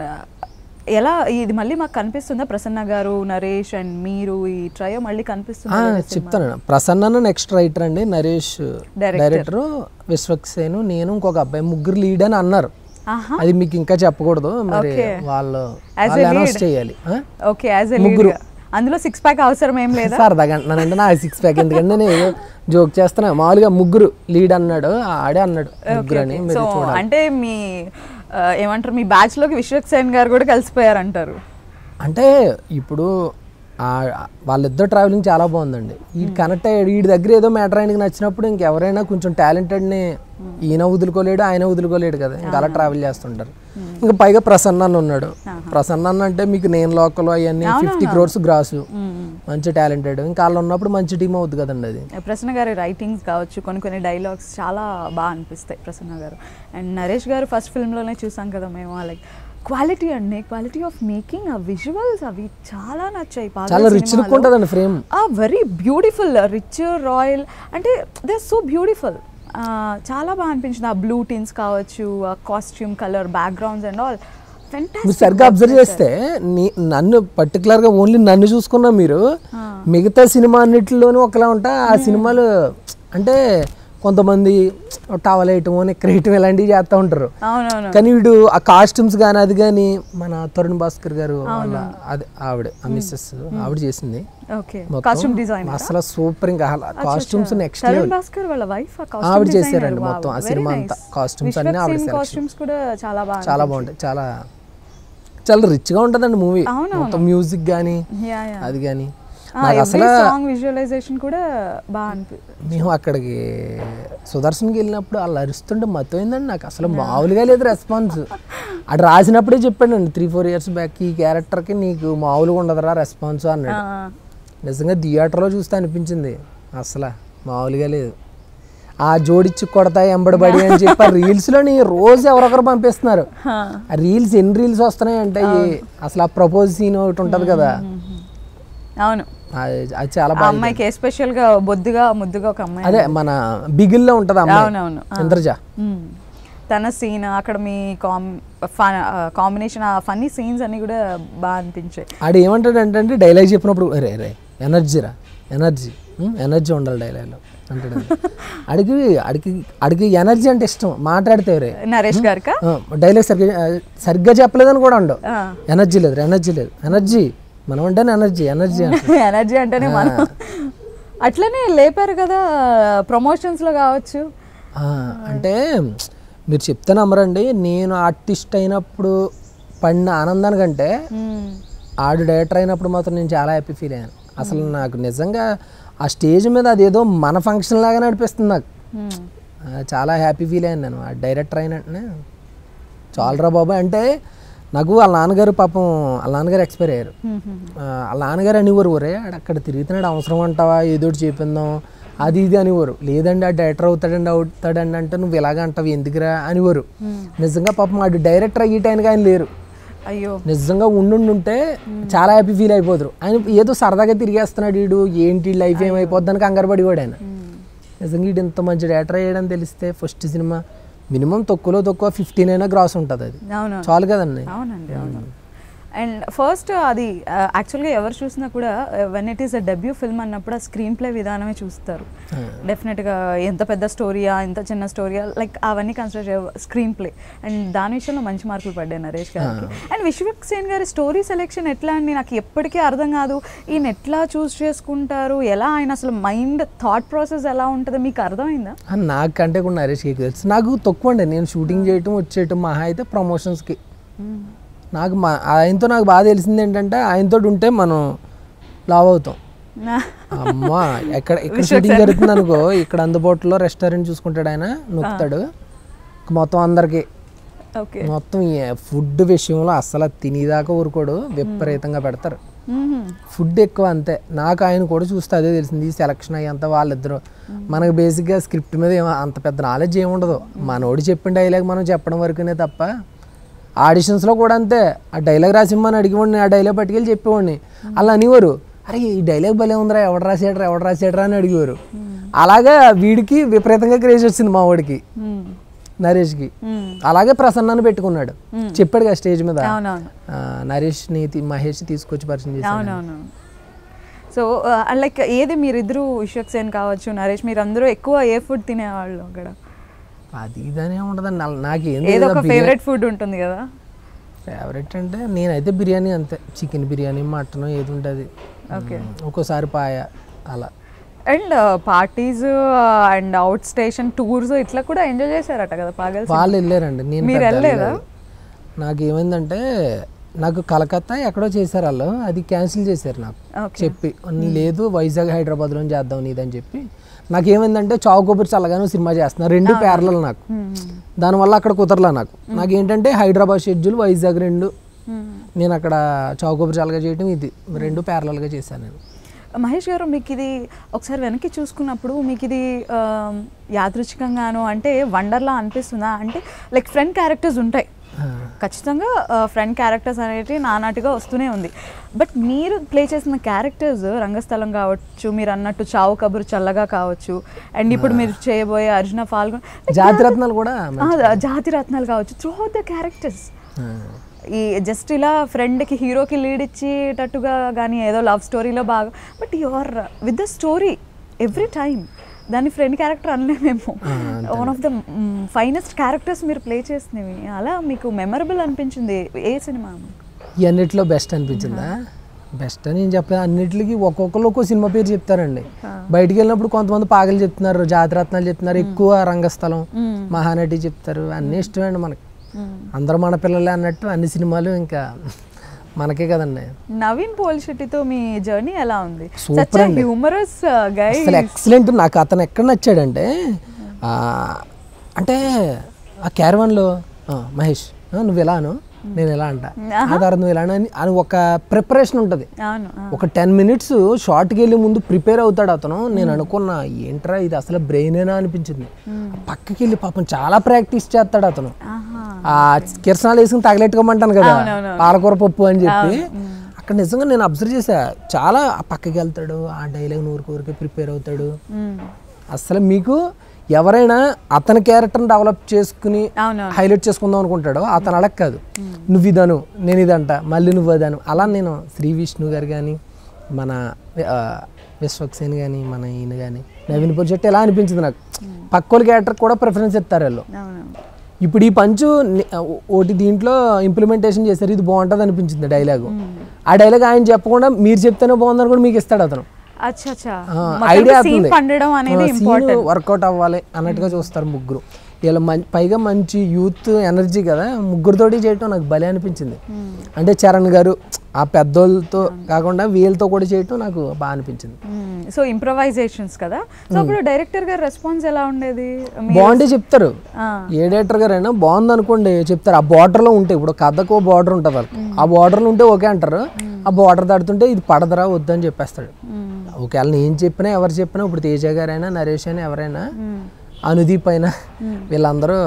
ఎలా ఇది మళ్ళీ మాకు కనిపిస్తుందా ప్రసన్న గారు నరేష్ అండ్ మీరు ఈ ట్రయో మళ్ళీ ఆ, కనిపిస్తుందా చెప్తాను ప్రసన్న నెక్స్ట్ రైటర్ అండి నరేష్ Director. డైరెక్టర్ విశ్వక్సేను నేను ఇంకొక అబ్బాయి ముగ్గురు లీడ్ అని అన్నారు ఆహా అది మీకు ఇంకా చెప్పకూడదు మరి Okay. వాళ్ళు As a వాళ్ళు అనౌన్స్ lead. చేయాలి ఆ? ఓకే యాజ్ ఎ లీడ్ అందులో సిక్స్ ప్యాక్ అవసరం ఏం లేదా సరదాగా అంటున్నానంటే నా సిక్స్ ప్యాక్ ఎందుకంటే నేను ఏదో జోక్ చేస్తున్నా మామూలుగా ముగ్గురు లీడ్ అన్నాడు ఆడే అన్నాడు ముగ్గురు అని సో మీరు చూడాలి అంటే మీ ఆ, ఏమంటారు మీ బ్యాచ్ లోకి విశ్వక్ సేన్ గారు కూడా కలిసిపోయారు అంటారు అంటే ఇప్పుడు ఆ- వాళ్ళిద్దరు ట్రావెలింగ్ చాలా బాగుందండి ఈ కనెక్ట్ అయ్యాడు వీడి దగ్గర ఏదో మ్యాటర్ ఆయనకి నచ్చినప్పుడు ఇంకెవరైనా కొంచెం టాలెంటెడ్ని ఈయన వదులుకోలేడు ఆయన వదులుకోలేడు కదా ఇంకా అలా ట్రావెల్ చేస్తుంటారు ఇంకా పైగా ప్రసన్న అన్న ఉన్నాడు ప్రసన్న అన్న అంటే మీకు నేను లోకల్ అవన్నీ ఫిఫ్టీ క్రోర్స్ గ్రాసు మంచి టాలెంటెడ్ ఇంకా వాళ్ళు ఉన్నప్పుడు మంచి టీం అవుతుంది కదండి అది ప్రసన్న గారి రైటింగ్స్ కావచ్చు కొన్ని కొన్ని డైలాగ్స్ చాలా బాగా అనిపిస్తాయి ప్రసన్న గారు అండ్ నరేష్ గారు ఫస్ట్ ఫిల్మ్లోనే చూసాం కదా మేము లైక్ క్వాలిటీ అండి క్వాలిటీ ఆఫ్ మేకింగ్ ఆ విజువల్స్ అవి చాలా నచ్చాయి పాగల్ చాలా రిచ్ లుక్ సినిమాలో. ఉంటుందండి ఫ్రేమ్ ఆ వెరీ బ్యూటిఫుల్ రిచ్ రాయల్ అంటే దే సో బ్యూటిఫుల్ చాలా బాగా అనిపించింది ఆ బ్లూ టీన్స్ కావచ్చు ఆ costume colour backgrounds and all మీరు సరిగ్గా అబ్జర్వ్ చేస్తే నీ- నన్ను particular గా ఓన్లీ నన్ను చూసుకున్నా మీరు మిగతా సినిమా అన్నిటిలోనూ ఒకలా ఉంటా ఆ సినిమాలు అంటే కొంతమంది టవల్ వేయటం నిక్కర్ వేయటం ఇలాంటివి చేస్తూ ఉంటారు అవునవును కానీ వీడు ఆ కాస్ట్యూమ్స్ కానీ అది కానీ మన తరుణ్ భాస్కర్ గారు వాళ్ళ అది ఆవిడ ఆ మిస్సెస్ ఆవిడ చేసింది ఓకే మొత్తం కాస్ట్యూమ్ డిజైన్ అసలు సూపర్ ఇంకా costumes next Tarun level Bhaskar వాళ్ళ వైఫ్ ఆవిడ చేశారండి మొత్తం ఆ సినిమా అంతా కాస్ట్యూమ్స్ అన్ని ఆవిడ selection. కాస్ట్యూమ్స్ కూడా చాలా బాగా చాలా బాగుంటాయి చాలా చాలా రిచ్ గా ఉంటదండి మూవీ అవునవును. మొత్తం మ్యూజిక్ కానీ యా యా అది కానీ నాకు అసలు సాంగ్ విజువలైజేషన్ కూడా బాగా అనిపి మేము అక్కడికి సుదర్శన్కి వెళ్ళినప్పుడు వాళ్ళు అరుస్తుంటే మతమైందండి నాకు అసలు మామూలుగా లేదు రెస్పాన్స్ అటు రాసినప్పుడే చెప్పాడండి త్రీ ఫోర్ ఇయర్స్ బ్యాక్ ఈ క్యారెక్టర్కి నీకు మామూలుగా ఉండదురా రెస్పాన్స్ అన్నాడు నిజంగా థియేటర్లో చూస్తే అనిపించింది అసలు మామూలుగా లేదు ఆ జోడిచ్చి కొడతా ఎంబడబడి అని చెప్పి ఆ రీల్స్లోని రోజు ఎవరొకరు పంపిస్తున్నారు ఆ రీల్స్ ఎన్ని రీల్స్ వస్తున్నాయి అంటే ఈ- అసలు ఆ ప్రపోజ్ సీన్ ఒకటి ఉంటుంది కదా అవును అది అది చాలా ఆ బాగా అమ్మాయికి ఎస్పెషల్ గా బొద్దుగా ముద్దుగా ఒక అమ్మాయి అదే మన బిగిల్లో ఉంటుంది అమ్మాయి అవునవును ఇంద్రజ మ్మ్. తన సీన్ అక్కడ మీ కాం కాంబినేషన్ ఆ ఫన్నీ సీన్స్ అన్ని కూడా బాగా అనిపించాయి ఆడు ఏమంటాడు అంటే డైలాగ్ చెప్పినప్పుడు రే రే ఎనర్జీరా ఎనర్జీ ఎనర్జీ ఉండాలి డైలాగ్లో అంటాడు అది. అడిగి అడిగి అడిగి ఎనర్జీ అంటే ఇష్టం మాట్లాడితే రే నరేష్ గారికా డైలాగ్ సరిగ్గా ఆ, సరిగ్గా చెప్పలేదని కూడా ఉండవు ఆ. ఎనర్జీ లేదు ఎనర్జీ లేదు ఎనర్జీ మనం అంటేనే ఎనర్జీ ఎనర్జీ అంటే ఎనర్జీ అంటేనే మనం అట్లనే లేపారు కదా ప్రమోషన్స్ లో కావచ్చు ఆ, అంటే మీరు చెప్తే నమ్మరండి నేను ఆర్టిస్ట్ అయినప్పుడు పడిన ఆనందానికంటే మ్మ్. ఆడు డైరెక్టర్ అయినప్పుడు మాత్రం నేను చాలా హ్యాపీ ఫీల్ అయ్యాను అసలు నాకు నిజంగా ఆ స్టేజ్ మీద అదేదో మన ఫంక్షన్ లాగా నడిపిస్తుంది నాకు మ్మ్. ఆ, చాలా హ్యాపీ ఫీల్ అయ్యాను నేను ఆ డైరెక్టర్ అయినట్టునే చాలరా బాబు అంటే నాకు వాళ్ళ నాన్నగారు పాపం వాళ్ళ నాన్నగారు ఎక్స్పైర్ అయ్యారు మ్మ్. మ్మ్. ఆ, వాళ్ళ నాన్నగారు అనేవారు ఒరే ఆడు అక్కడ తిరుగుతున్నాడు అవసరం అంటావా ఏదో ఒకటి చేపిందాం అది ఇది అనేవారు లేదండి ఆ డైరెక్టర్ అవుతాడండి అవుతాడండి అంటే నువ్వు ఇలాగ అంటావు ఎందుకురా అనేవారు నిజంగా పాపం ఆడు డైరెక్టర్ అయ్యే టైంకి ఆయన లేరు అయ్యో నిజంగా ఉండుంటే చాలా హ్యాపీ ఫీల్ అయిపోతారు ఆయన ఏదో సరదాగా తిరిగేస్తున్నాడు వీడు ఏంటి లైఫ్ ఏమైపోద్దని కంగారు పడివాడు ఆయన నిజంగా వీడు ఇంత మంచి డైరెక్టర్ అయ్యాడని తెలిస్తే ఫస్ట్ సినిమా మినిమం తక్కువలో తక్కువ ఫిఫ్టీన్ అయినా గ్రాస్ ఉంటుంది అది అవును చాలు కదండి అవునండి అవును అండ్ ఫస్ట్ అది యాక్చువల్గా ఎవరు చూసినా కూడా when it is a debut film అన్నప్పుడు ఆ స్క్రీన్ ప్లే విధానమే చూస్తారు డెఫినెట్గా ఎంత పెద్ద స్టోరీయా ఎంత చిన్న స్టోరీయా లైక్ అవన్నీ కన్సిడర్ స్క్రీన్ ప్లే అండ్ దాని విషయంలో మంచి మార్కులు పడ్డాయి నరేష్ గారికి అండ్ విశ్వక్ సేన్ గారి స్టోరీ సెలెక్షన్ ఎట్లా అండి నాకు ఎప్పటికీ అర్థం కాదు ఈయన ఎట్లా చూస్ చేసుకుంటారు ఎలా ఆయన అసలు మైండ్ థాట్ ప్రాసెస్ ఎలా ఉంటుందో మీకు అర్థమైందా ఆ, నాకంటే కూడా నరేష్ కేక్ తెలుసు నాకు తక్కువ అండి నేను షూటింగ్ చేయటం వచ్చేయటం మహా అయితే ప్రమోషన్స్కి నాకు మా ఆయనతో నాకు బాగా తెలిసింది ఏంటంటే ఆయనతో ఉంటే మనం లావ్ అవుతాం అమ్మా ఎక్కడ ఇక్కడ షూటింగ్ జరుగుతుంది అనుకో ఇక్కడ అందుబాటులో రెస్టారెంట్ చూసుకుంటాడు ఆయన నొక్కుతాడు మొత్తం అందరికి ఓకే మొత్తం ఫుడ్ విషయంలో అస్సలు తినేదాకా ఊరుకోడు విపరీతంగా పెడతారు ఫుడ్ ఎక్కువ అంతే నాకు ఆయన కూడా చూస్తే అదే తెలిసింది ఈ సెలక్షన్ అయ్యేంత వాళ్ళిద్దరు మనకు బేసిక్గా స్క్రిప్ట్ మీద ఏం అంత పెద్ద నాలెడ్జ్ ఏముండదు మనోడు చెప్పిన డైలాగ్ మనం చెప్పడం వరకునే తప్ప ఆడిషన్స్లో కూడా అంతే ఆ డైలాగ్ రాసిమ్మని అడిగేవాడిని ఆ డైలాగ్ పట్టుకెళ్ళి చెప్పేవాడిని అలా అనేవారు అరే ఈ డైలాగ్ భలే ఉందిరా ఎవడు రాసాడరా ఎవడు రాసాడరా అని అడిగేవారు అలాగా వీడికి విపరీతంగా క్రేజ్ వచ్చింది మా వాడికి నరేష్కి అలాగే ప్రసన్నాన్ని పెట్టుకున్నాడు చెప్పాడు కదా స్టేజ్ మీద అవునవును ఆ, నరేష్ని తీ- మహేష్ తీసుకొచ్చి పరిచయం చేశాడు అవునవును సో లైక్ ఏది మీరిద్దరు విశ్వక్ సేన్ కావచ్చు నరేష్ మీరు అందరూ ఎక్కువ ఏ ఫుడ్ తినేవాళ్ళు అక్కడ అది ఇదనే ఉండదండి నా- నాకేం ఏదో ఒక ఫేవరెట్ ఫుడ్ ఉంటుంది కదా ఫేవరెట్ అంటే నేనైతే బిర్యానీ అంతే చికెన్ బిర్యానీ మటన్ ఏది ఉంటుంది ఓకే ఒక్కోసారి పాయ అలా and parties and outstation tours ఇట్లా కూడా ఎంజాయ్ చేశారట కదా పాగల్ వాళ్ళు వెళ్ళారండి నేను మీరు పెద్ద వెళ్ళలేదా? వెళ్ళలేదు. నాకు ఏమైందంటే నాకు కలకత్తా ఎక్కడో చేశారు వాళ్ళు అది క్యాన్సిల్ చేశారు నాకు ఓకే చెప్పి నీ లేదు వైజాగ్ హైదరాబాద్లో చేద్దాం నీదని చెప్పి నాకు ఏమైందంటే చౌకబుర్ చల్లగాను సినిమా చేస్తున్నా రెండు పేర్లలు నాకు దానివల్ల అక్కడ కుదరలా నాకు నాకు ఏంటంటే హైదరాబాద్ షెడ్యూల్ వైజాగ్ రెండు నేను అక్కడ చౌకబుర్ చల్లగా చేయటం ఇది రెండు ప్యారలల్గా చేశాను నేను మహేష్ గారు మీకు ఇది ఒకసారి వెనక్కి చూసుకున్నప్పుడు మీకు ఇది ఆ, యాదృచ్ఛికంగాను అంటే వండర్లా అనిపిస్తుందా అంటే లైక్ ఫ్రెండ్ క్యారెక్టర్స్ ఉంటాయి ఖచ్చితంగా ఫ్రెండ్ క్యారెక్టర్స్ అనేవి నానాటిగా వస్తూనే ఉంది బట్ మీరు ప్లే చేసిన క్యారెక్టర్స్ రంగస్థలం కావచ్చు మీరు అన్నట్టు చావు కబురు చల్లగా కావచ్చు అండ్ ఇప్పుడు మీరు చేయబోయే అర్జున ఫాల్గొన్ జాతిరత్నాలు కూడా ఆ, జాతి రత్నాలు కావచ్చు త్రూ ద క్యారెక్టర్స్ ఆ, ఈ జస్ట్ ఇలా ఫ్రెండ్కి హీరోకి లీడ్ ఇచ్చేటట్టుగా కానీ ఏదో లవ్ స్టోరీలో బాగా but your with the story every time దాన్ని ఫ్రెండ్ క్యారెక్టర్ అనలేమేమో uh, one of the finest characters మీరు ప్లే చేసినవి అలా మీకు మెమరబుల్ అనిపించింది ఏ సినిమా ఈ అన్నిట్లో బెస్ట్ అనిపించిందా బెస్ట్ అని నేను చెప్పాను అన్నిటికి ఒక్కొక్కరు ఒక్కో సినిమా పేరు చెప్తారండి బయటికి వెళ్ళినప్పుడు కొంతమంది పాగలు చెప్తున్నారు జాతిరత్నాలు చెప్తున్నారు ఎక్కువ రంగస్థలం మహానటి చెప్తారు అన్నీ ఇష్టమండి మనకి అందరూ మన పిల్లలే అన్నట్టు అన్ని సినిమాలు ఇంకా మనకే కదండి నవీన్ పోల్ శెట్టితో మీ జర్నీ ఎలా ఉంది Super సచ్ అండి. హ్యూమరస్ గై అసలు ఎక్సలెంట్ నాకు అతను ఎక్కడ నచ్చాడంటే ఆ, అంటే ఆ క్యారవాన్లో మహేష్ ఆ, నువ్వు ఎలా అను నేను ఎలా అంట ఆ తర్వాత నువ్వు ఎలా అను అని అని ఒక ప్రిపరేషన్ ఉంటుంది అవును ఆ. ఒక టెన్ మినిట్స్ షార్ట్కి వెళ్ళి ముందు ప్రిపేర్ అవుతాడు అతను నేను అనుకున్నా ఏంట్రా ఇది అసలు బ్రెయినేనా అనిపించింది పక్కకి వెళ్ళి పాపం చాలా ప్రాక్టీస్ చేస్తాడు అతను ఆహా. ఆ కిరసనాలు వేసుకుని తగలెట్టుకోమంటాను కదా అవునవును. పాలకూర పప్పు అని చెప్పి అక్కడ నిజంగా నేను అబ్జర్వ్ చేసా చాలా ఆ పక్కకి వెళ్తాడు ఆ డైలాగ్ నూరుకు ఊరికి ప్రిపేర్ అవుతాడు మ్మ్. అసలు మీకు ఎవరైనా అతని క్యారెక్టర్ని డెవలప్ చేసుకుని అవునవును హైలైట్ చేసుకుందాం అనుకుంటాడో అతను అడగ కాదు నువ్వు ఇదను నేను ఇదంట మళ్ళీ నువ్వు అదను అలా నేను శ్రీ విష్ణు గారు కానీ మన ఆ, విశ్వక్సేన్ కానీ మన ఈయన కానీ నవీన్ పొజెట్ ఎలా అనిపించింది నాకు పక్కోళ్ళ క్యారెక్టర్ కూడా ప్రిఫరెన్స్ ఇస్తారు వాళ్ళు అవును ఇప్పుడు ఈ పంచు ని- ఒకటి దీంట్లో ఇంప్లిమెంటేషన్ చేశారు ఇది బాగుంటుంది అనిపించింది డైలాగు ఆ డైలాగ్ ఆయన చెప్పకుండా మీరు చెప్తేనే బాగుందని కూడా మీకు ఇస్తాడు అతను అచ్చా అచ్చా ఐడియా సీన్ పండడం అనేది ఇంపార్టెంట్ వర్కౌట్ అవ్వాలి అన్నట్టుగా చూస్తారు ముగ్గురు వీళ్ళ మం పైగా మంచి యూత్ ఎనర్జీ కదా ముగ్గురితోటి చేయటం నాకు భలే అనిపించింది అంటే చరణ్ గారు ఆ పెద్దోళ్ళతో కాకుండా వీళ్ళతో కూడా చేయటం నాకు బాగా అనిపించింది సో ఇంప్రవైజేషన్స్ కదా సో అప్పుడు డైరెక్టర్ గారి రెస్పాన్స్ ఎలా ఉండేది మీ- బాగుంటే చెప్తారు ఆ, ఏ డైరెక్టర్ గారు అయినా బాగుంది అనుకోండి చెప్తారు ఆ బార్డర్లో ఉంటే ఇప్పుడు కథకు ఓ బార్డర్ ఉంటుంది వాళ్ళకి ఆ బార్డర్లో ఉంటే ఓకే అంటారు ఆ బార్డర్ దాటుతుంటే ఇది పడదరా వద్దని చెప్పేస్తాడు మ్మ్. ఒకవేళ నేను చెప్పినా ఎవరు చెప్పినా ఇప్పుడు తేజ గారైనా నరేష్ అయినా ఎవరైనా మ్మ్. అనుదీప్ అయినా వీళ్ళందరూ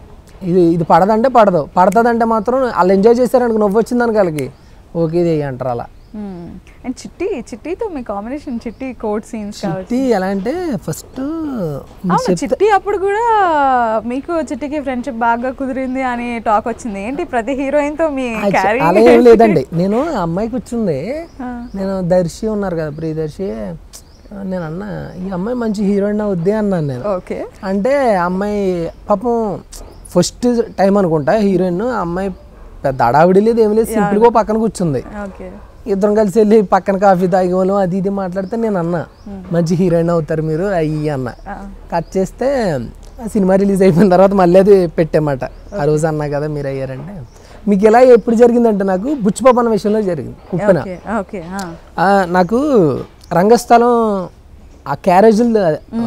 ఇది ఇది పడదంటే పడదు పడుతుందంటే మాత్రం వాళ్ళు ఎంజాయ్ చేశారనుకో నవ్వు వచ్చింది అనుకో వాళ్ళకి ఓకే ఇది అంటారు అలా మ్మ్. అండ్ చిట్టి చిట్టితో మీ కాంబినేషన్ చిట్టి కోడ్ సీన్స్ కావచ్చు చిట్టి ఎలా అంటే ఫస్ట్ అవును చిట్టి అప్పుడు కూడా మీకు చిట్టికి ఫ్రెండ్షిప్ బాగా కుదిరింది అని టాక్ వచ్చింది ఏంటి ప్రతి హీరోయిన్ తో మీ క్యారీ అలా ఏం లేదండి నేను ఆ అమ్మాయికి వచ్చింది నేను దర్శి ఉన్నారు కదా ప్రియదర్శి నేను అన్న ఈ అమ్మాయి మంచి హీరోయిన్ అవుద్ది అన్నాను నేను ఓకే అంటే ఆ అమ్మాయి పాపం ఫస్ట్ టైం అనుకుంటా హీరోయిన్ ఆ అమ్మాయి పెద్ద అడావిడి లేదు ఏం లేదు సింపుల్గా పక్కన కూర్చుంది ఓకే ఇద్దరం కలిసి వెళ్ళి పక్కన కాఫీ తాగి వాళ్ళం అది ఇది మాట్లాడితే నేను అన్న మంచి హీరోయిన్ అవుతారు మీరు అయ్యి అన్న కట్ చేస్తే ఆ సినిమా రిలీజ్ అయిపోయిన తర్వాత మళ్ళీ అది పెట్టామాట ఆ రోజు అన్నా కదా మీరు అయ్యారంటే మీకు ఎలా ఎప్పుడు జరిగిందంటే నాకు బుచ్చిపాప అన్న విషయంలో జరిగింది ఉప్పెన ఓకే ఓకే ఆ, నాకు రంగస్థలం ఆ క్యారేజీలు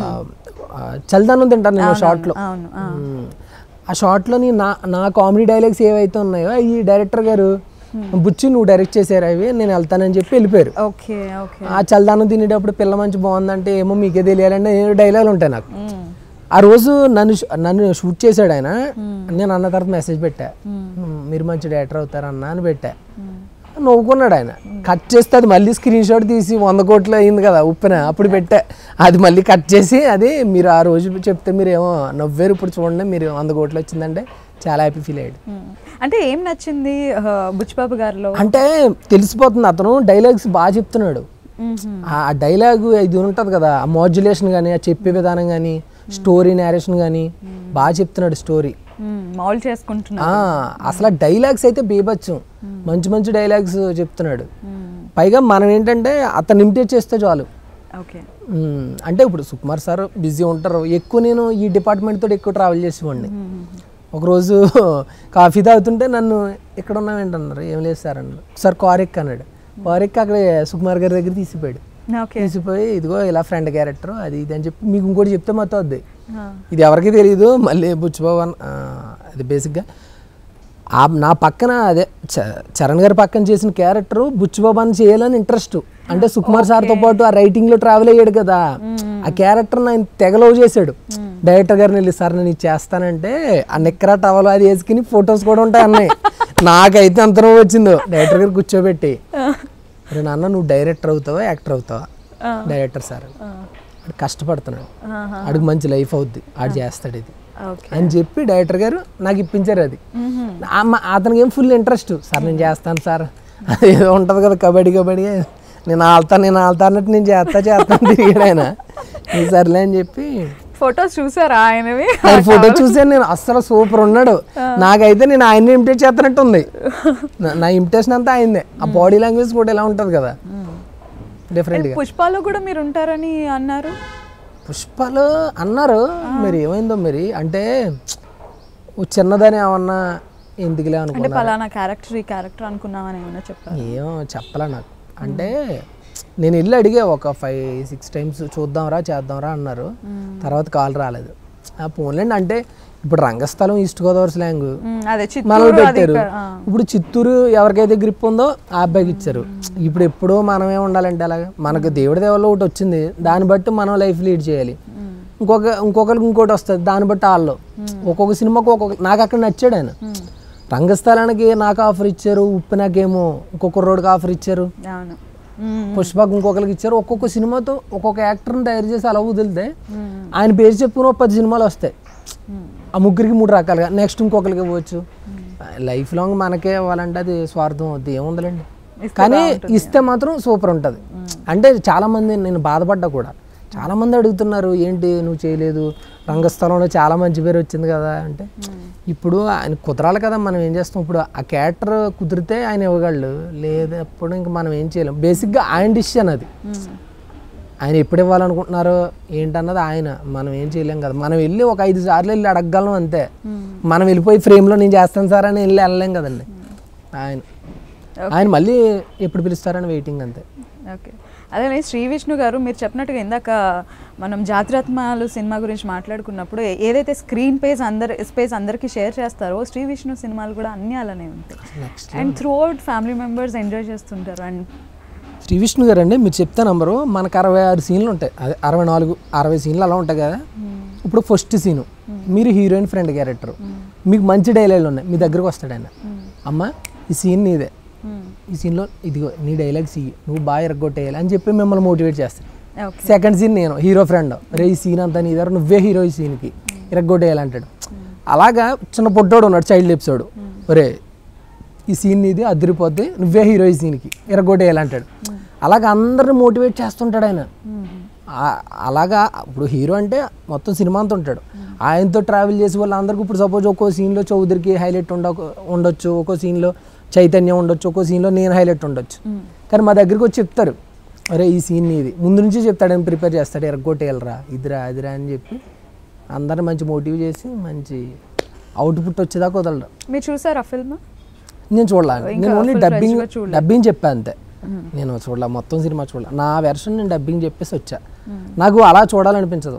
చల్దానం తింటాను నేను షార్ట్లో అవును ఆ. ఆ షార్ట్లోని నా నా కామెడీ డైలాగ్స్ ఏవైతే ఉన్నాయో ఈ డైరెక్టర్ గారు బుచ్చి నువ్వు డైరెక్ట్ చేసారు అవి నేను వెళ్తానని చెప్పి వెళ్ళిపోయారు ఓకే ఓకే ఆ చల్దానం తినేటప్పుడు పిల్ల మంచి బాగుందంటే ఏమో మీకే తెలియాలంటే నేను డైలాగులు ఉంటాయి నాకు మ్మ్. ఆ రోజు నన్ను షూ- నన్ను షూట్ చేశాడు ఆయన నేను అన్న తర్వాత మెసేజ్ పెట్టా "మ్మ్, మీరు మంచి డైరెక్టర్ అవుతారు అన్న అని పెట్టా నవ్వుకున్నాడు ఆయన కట్ చేస్తే అది మళ్ళీ స్క్రీన్ షాట్ తీసి వంద కోట్లు అయింది కదా ఉప్పెన అప్పుడు పెట్టా అది మళ్ళీ కట్ చేసి అది మీరు ఆ రోజు చెప్తే మీరు ఏమో నవ్వేరు ఇప్పుడు చూడండి మీరు వంద కోట్లు వచ్చిందంటే చాలా హ్యాపీ ఫీల్ అయ్యాడు మ్మ్. అంటే ఏం నచ్చింది ఆ, బుచ్చిబాబు గారిలో అంటే తెలిసిపోతుంది అతను డైలాగ్స్ బాగా చెప్తున్నాడు మ్మ్. ఆ డైలాగ్ ఇది ఉంటుంది కదా ఆ మాడ్యులేషన్ కానీ ఆ చెప్పే విధానం కానీ స్టోరీ నేరేషన్ కానీ బాగా చెప్తున్నాడు స్టోరీ మ్మ్. మౌల్ చేసుకుంటున్నా ఆ, అసలు డైలాగ్స్ అయితే బీభత్సం మంచి మంచి డైలాగ్స్ చెప్తున్నాడు మ్మ్. పైగా మనం ఏంటంటే అతను ఇమిటేట్ చేస్తే చాలు ఓకే మ్మ్. అంటే ఇప్పుడు సుకుమార్ సార్ బిజీ ఉంటారు ఎక్కువ నేను ఈ డిపార్ట్మెంట్ తోటి ఎక్కువ ట్రావెల్ చేసేవాడిని ఒకరోజు కాఫీ తాగుతుంటే నన్ను ఇక్కడ ఉన్నాం ఏంటన్నారు ఏం లేదు సార్ అన్నారు సార్ కార్ ఎక్కి అన్నాడు కార్ ఎక్కి అక్కడ సుకుమార్ గారి దగ్గర తీసిపోయాడు ఓకే తీసిపోయి ఇదిగో ఇలా ఫ్రెండ్ క్యారెక్టర్ అది ఇది అని చెప్పి మీకు ఇంకోటి చెప్తే మొత్తం వద్ది ఆ. ఇది ఎవరికి తెలియదు మళ్ళీ బుచ్చిబాబు అన్న ఆ, అది బేసిక్గా ఆ నా పక్కన అదే చ- చరణ్ గారి పక్కన చేసిన క్యారెక్టర్ బుచ్చిబాబు అని చేయాలని ఇంట్రెస్ట్ అంటే సుకుమార్ సార్తో పాటు ఆ రైటింగ్లో ట్రావెల్ అయ్యాడు కదా ఆ క్యారెక్టర్ ఆయన తెగలవ్ చేశాడు డైరెక్టర్ గారిని వెళ్ళి సార్ నేను ఇది చేస్తానంటే ఆ నిక్కరా టవల్ అది వేసుకుని ఫొటోస్ కూడా ఉంటాయి అన్నాయి నాకైతే అంత నవ్వు వచ్చిందో డైరెక్టర్ గారు కూర్చోబెట్టి అరే నాన్న నువ్వు డైరెక్టర్ అవుతావా యాక్టర్ అవుతావా ఆ. డైరెక్టర్ సార్ ఆ. ఆడు కష్టపడుతున్నాడు ఆహా. ఆడికి మంచి లైఫ్ అవుద్ది ఆడు చేస్తాడు ఇది ఓకే అని చెప్పి డైరెక్టర్ గారు నాకు ఇప్పించారు అది ఆ- మా- అతనికి ఏం ఫుల్ ఇంట్రెస్ట్ సార్ నేను చేస్తాను సార్ అది ఏదో ఉంటుంది కదా కబడ్డీ కబడ్డీ నేను ఆళ్తాను నేను ఆళ్తా అన్నట్టు నేను చేస్తా చేస్తాను తిరిగాడు ఆయన "ఈ సర్లే అని చెప్పి ఫొటోస్ చూసారా ఆయనవి ఆయన ఫోటో చూసాను నేను అస్సలు సూపర్ ఉన్నాడు నాకైతే నేను ఆయన్ని ఇమిటేట్ చేస్తున్నట్టు ఉంది నా- నా ఇమిటేషన్ అంతా ఆయనదే ఆ బాడీ లాంగ్వేజ్ కూడా ఇలా ఉంటుంది కదా డిఫరెంట్గా పుష్పాలో కూడా మీరు ఉంటారని అన్నారు పుష్పాలు అన్నారు మరి ఏమైందో మరి అంటే ఓ చిన్నదని ఏమన్నా ఎందుకులే అంటే అనుకున్నా పలానా క్యారెక్టర్ ఈ క్యారెక్టర్ అనుకున్నామని ఏమైనా చెప్పారు ఏమో చెప్పలే నాకు అంటే నేను వెళ్ళి అడిగా ఒక ఫైవ్ సిక్స్ టైమ్స్ చూద్దాంరా చేద్దాంరా అన్నారు తర్వాత కాల్ రాలేదు ఆ పోన్లేండి అంటే ఇప్పుడు రంగస్థలం ఈస్ట్ గోదావరి స్లాంగ్ అదే మనల్ని చిత్తూరు అది పెట్టారు ఇక్కడ, ఆ. ఇప్పుడు చిత్తూరు ఎవరికైతే గ్రిప్ ఉందో ఆ అబ్బాయికి ఇచ్చారు ఇప్పుడు ఎప్పుడో మనమే ఉండాలంటే అలాగా మనకు దేవుడి దేవల్లో ఒకటి వచ్చింది దాన్ని బట్టి మనం లైఫ్ లీడ్ చేయాలి ఇంకొక ఇంకొకరికి ఇంకోటి వస్తుంది దాన్ని బట్టి వాళ్ళు ఒక్కొక్క సినిమాకి ఒక్కొక్క నాకు అక్కడ నచ్చాడు ఆయన రంగస్థలానికి నాకు ఆఫర్ ఇచ్చారు ఉప్పు నాకేమో ఇంకొక రోడ్కి ఆఫర్ ఇచ్చారు అవును మ్మ్. పుష్పకు ఇంకొకరికి ఇచ్చారు ఒక్కొక్క సినిమాతో ఒక్కొక్క యాక్టర్ని తయారు చేసి అలా వదిలితే ఆయన పేరు చెప్పుకుని ఒక పది సినిమాలు వస్తాయి ఆ ముగ్గురికి మూడు రకాలుగా నెక్స్ట్ ఇంకొకరికి ఇవ్వచ్చు లైఫ్ లాంగ్ మనకే ఇవ్వాలంటే అది స్వార్థం అవుద్ది ఏముందండి కానీ ఇస్తే మాత్రం సూపర్ ఉంటుంది అంటే చాలా మంది నేను బాధపడ్డా కూడా చాలా మంది అడుగుతున్నారు ఏంటి నువ్వు చేయలేదు రంగస్థలంలో చాలా మంచి పేరు వచ్చింది కదా అంటే ఇప్పుడు ఆయన కుదరాలి కదా మనం ఏం చేస్తాం ఇప్పుడు ఆ క్యారెక్టర్ కుదిరితే ఆయన ఇవ్వగలడు లేదప్పుడు ఇంక మనం ఏం చేయలేం బేసిక్గా ఆయన డిసిషన్ అది ఆయన ఎప్పుడు ఇవ్వాలనుకుంటున్నారో ఏంటన్నది ఆయన మనం ఏం చేయలేం కదా మనం వెళ్ళి ఒక ఐదు సార్లు వెళ్ళి అడగగలం అంతే మనం వెళ్ళిపోయి ఫ్రేమ్లో నేను చేస్తాను సార్ అని వెళ్ళి వెళ్ళలేం కదండి ఆయన ఆయన మళ్ళీ ఎప్పుడు పిలుస్తారని వెయిటింగ్ అంతే ఓకే అదే శ్రీ విష్ణు గారు మీరు చెప్పినట్టుగా ఇందాక మనం జాతిరత్నాలు సినిమా గురించి మాట్లాడుకున్నప్పుడు ఏ- ఏదైతే స్క్రీన్ పేస్ అందరి స్పేస్ అందరికీ షేర్ చేస్తారో శ్రీ విష్ణు సినిమాలు కూడా అన్నీ అలానే ఉంటాయి and throughout family members enjoy చేస్తుంటారు అండ్ శ్రీ విష్ణు గారు అండి మీరు చెప్తే నంబరు మనకు అరవై ఆరు సీన్లు ఉంటాయి అదే అరవై నాలుగు అరవై సీన్లు అలా ఉంటాయి కదా ఇప్పుడు ఫస్ట్ సీను మీరు హీరోయిన్ ఫ్రెండ్ క్యారెక్టర్ మీకు మంచి డైలాగులు ఉన్నాయి మీ దగ్గరకు వస్తాడు ఆయన అమ్మ ఈ సీన్ నీదే ఈ సీన్లో ఇదిగో నీ డైలాగ్స్ ఇవి నువ్వు బాగా ఎరగొట్టేయాలి అని చెప్పి మిమ్మల్ని మోటివేట్ చేస్తాడు ఓకే సెకండ్ సీన్ నేను హీరో ఫ్రెండ్ రే ఈ సీన్ అంతా నీ దగ్గర నువ్వే హీరో ఈ సీన్కి ఇరగొట్టేయాలంటాడు అలాగా చిన్న పొట్టోడు ఉన్నాడు చైల్డ్ ఎపిసోడ్ ఒరే ఈ సీన్ నీది అదిరిపోద్ది నువ్వే హీరో ఈ సీన్కి ఇరగొట్టేయాలంటాడు అలాగ అందరిని మోటివేట్ చేస్తుంటాడు ఆయన ఆ- అలాగా ఇప్పుడు హీరో అంటే మొత్తం సినిమా అంతా ఉంటాడు ఆయనతో ట్రావెల్ చేసే వాళ్ళందరికీ ఇప్పుడు సపోజ్ ఒక్కో సీన్లో చౌదరికి హైలైట్ ఉండ ఉండొచ్చు ఒక్కో సీన్లో చైతన్యం ఉండొచ్చు ఒక్కో సీన్లో నేను హైలైట్ ఉండొచ్చు కానీ మా దగ్గరికి వచ్చి చెప్తారు అరే ఈ సీన్ ఇది ముందు నుంచి చెప్తాడు ఆయన ప్రిపేర్ చేస్తాడు ఎరగొట్టేయాలరా ఇదిరా అదిరా అని చెప్పి అందరిని మంచి మోటివ్ చేసి మంచి అవుట్పుట్ వచ్చేదాకా వదలరు మీరు చూసారా ఫిల్మ్ నేను చూడలేదు ఇంకా నేను ఓన్లీ full డబ్బింగ్ fledged గా చూడలేదు. డబ్బింగ్ చెప్పా అంతే నేను చూడలే మొత్తం సినిమా చూడలే నా వెర్షన్ నేను డబ్బింగ్ చెప్పేసి వచ్చా నాకు అలా చూడాలనిపించదు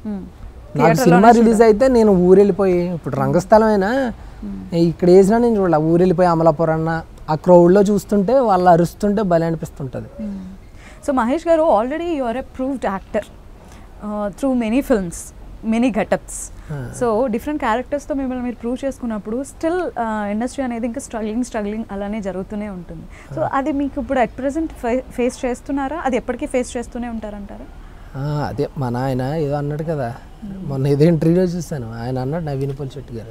నాకు సినిమా రిలీజ్ అయితే నేను ఊరు వెళ్ళిపోయి ఇప్పుడు రంగస్థలం అయినా ఇక్కడ వేసినా నేను చూడాల ఊరు వెళ్ళిపోయి అమలాపురం అన్న ఆ క్రౌడ్లో చూస్తుంటే వాళ్ళు అరుస్తుంటే భలే అనిపిస్తుంటుంది so Mahesh garu already you are a proved actor through many films many getups so different క్యారెక్టర్స్తో మిమ్మల్ని మీరు ప్రూవ్ చేసుకున్నప్పుడు స్టిల్ ఇండస్ట్రీ అనేది ఇంకా స్ట్రగ్లింగ్ స్ట్రగ్లింగ్ అలానే జరుగుతూనే ఉంటుంది సో అది మీకు ఇప్పుడు అట్ ప్రెసెంట్ ఫేస్ చేస్తున్నారా అది ఎప్పటికీ ఫేస్ చేస్తూనే ఉంటారంటారా ఆ, అదే మన ఆయన ఏదో అన్నాడు కదా మొన్న ఏదో ఇంటర్వ్యూలో చూస్తాను ఆయన అన్నాడు నవీన్ పొలిశెట్టి గారు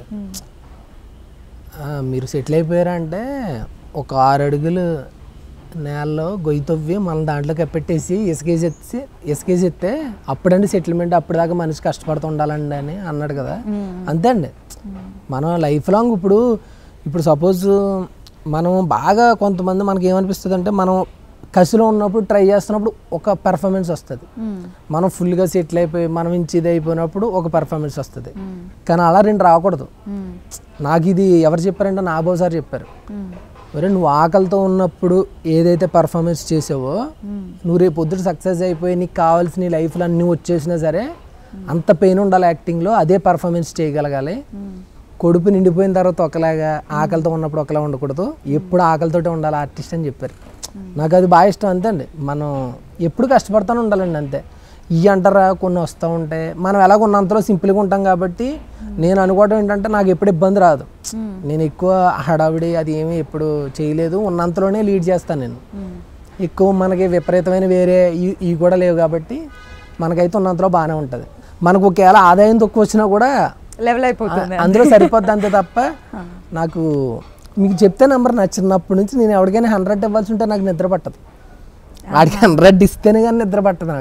ఆ, మీరు సెటిల్ అయిపోయారా అంటే ఒక ఆరు అడుగులు నేలలో గొయ్యి తవ్వి మన దాంట్లో కప్పెట్టేసి ఇసుకేసి ఎత్తి ఇసుకేసి ఎత్తే అప్పుడండి సెటిల్మెంట్ అప్పటిదాకా మనిషి కష్టపడుతూ ఉండాలండి అని అన్నాడు కదా అంతే అండి మనం లైఫ్ లాంగ్ ఇప్పుడు ఇప్పుడు సపోజ్ మనం బాగా కొంతమంది మనకి ఏమనిపిస్తుంది అంటే మనం కసిలో ఉన్నప్పుడు ట్రై చేస్తున్నప్పుడు ఒక పెర్ఫార్మెన్స్ వస్తుంది మనం ఫుల్గా సెటిల్ అయిపోయి మనం ఇంచి ఇది అయిపోయినప్పుడు ఒక పెర్ఫార్మెన్స్ వస్తుంది కానీ అలా రెండు రాకూడదు నాకు ఇది ఎవరు చెప్పారంటే నా బాబు సార్ చెప్పారు ఒరే నువ్వు ఆకలితో ఉన్నప్పుడు ఏదైతే పర్ఫార్మెన్స్ చేసావో నువ్వు రేపు పొద్దుట సక్సెస్ అయిపోయి నీకు కావాల్సిన లైఫ్లో అన్నీ వచ్చేసినా సరే అంత పెయిన్ ఉండాలి యాక్టింగ్లో అదే పర్ఫార్మెన్స్ చేయగలగాలి కొడుపు నిండిపోయిన తర్వాత ఒకలాగా ఆకలితో ఉన్నప్పుడు ఒకలా ఉండకూడదు ఎప్పుడు ఆకలితోటే ఉండాలి ఆర్టిస్ట్ అని చెప్పారు నాకు అది బాగా ఇష్టం అంతే అండి మనం ఎప్పుడు కష్టపడుతూనే ఉండాలండి అంతే ఇవి అంటారా కొన్ని వస్తూ ఉంటాయి మనం ఎలాగ ఉన్నంతలో సింపుల్గా ఉంటాం కాబట్టి నేను అనుకోవడం ఏంటంటే నాకు ఎప్పుడు ఇబ్బంది రాదు నేను ఎక్కువ హడావిడి అది ఏమీ ఎప్పుడు చేయలేదు ఉన్నంతలోనే లీడ్ చేస్తాను నేను ఎక్కువ మనకి విపరీతమైన వేరే ఇవి- ఇవి కూడా లేవు కాబట్టి మనకైతే ఉన్నంతలో బాగానే ఉంటుంది మనకు ఒకవేళ ఆదాయం తక్కువ వచ్చినా కూడా లెవెల్ అయిపోతుంది అందులో సరిపోద్ది అంతే తప్ప నాకు మీకు చెప్తే నెంబర్ నా చిన్నప్పటి నుంచి నేను ఎవరికైనా హండ్రెడ్ ఇవ్వాల్సి ఉంటే నాకు నిద్ర పట్టదు వాడికి హండ్రెడ్ ఇస్తేనే కానీ నిద్ర పట్టదు నాకు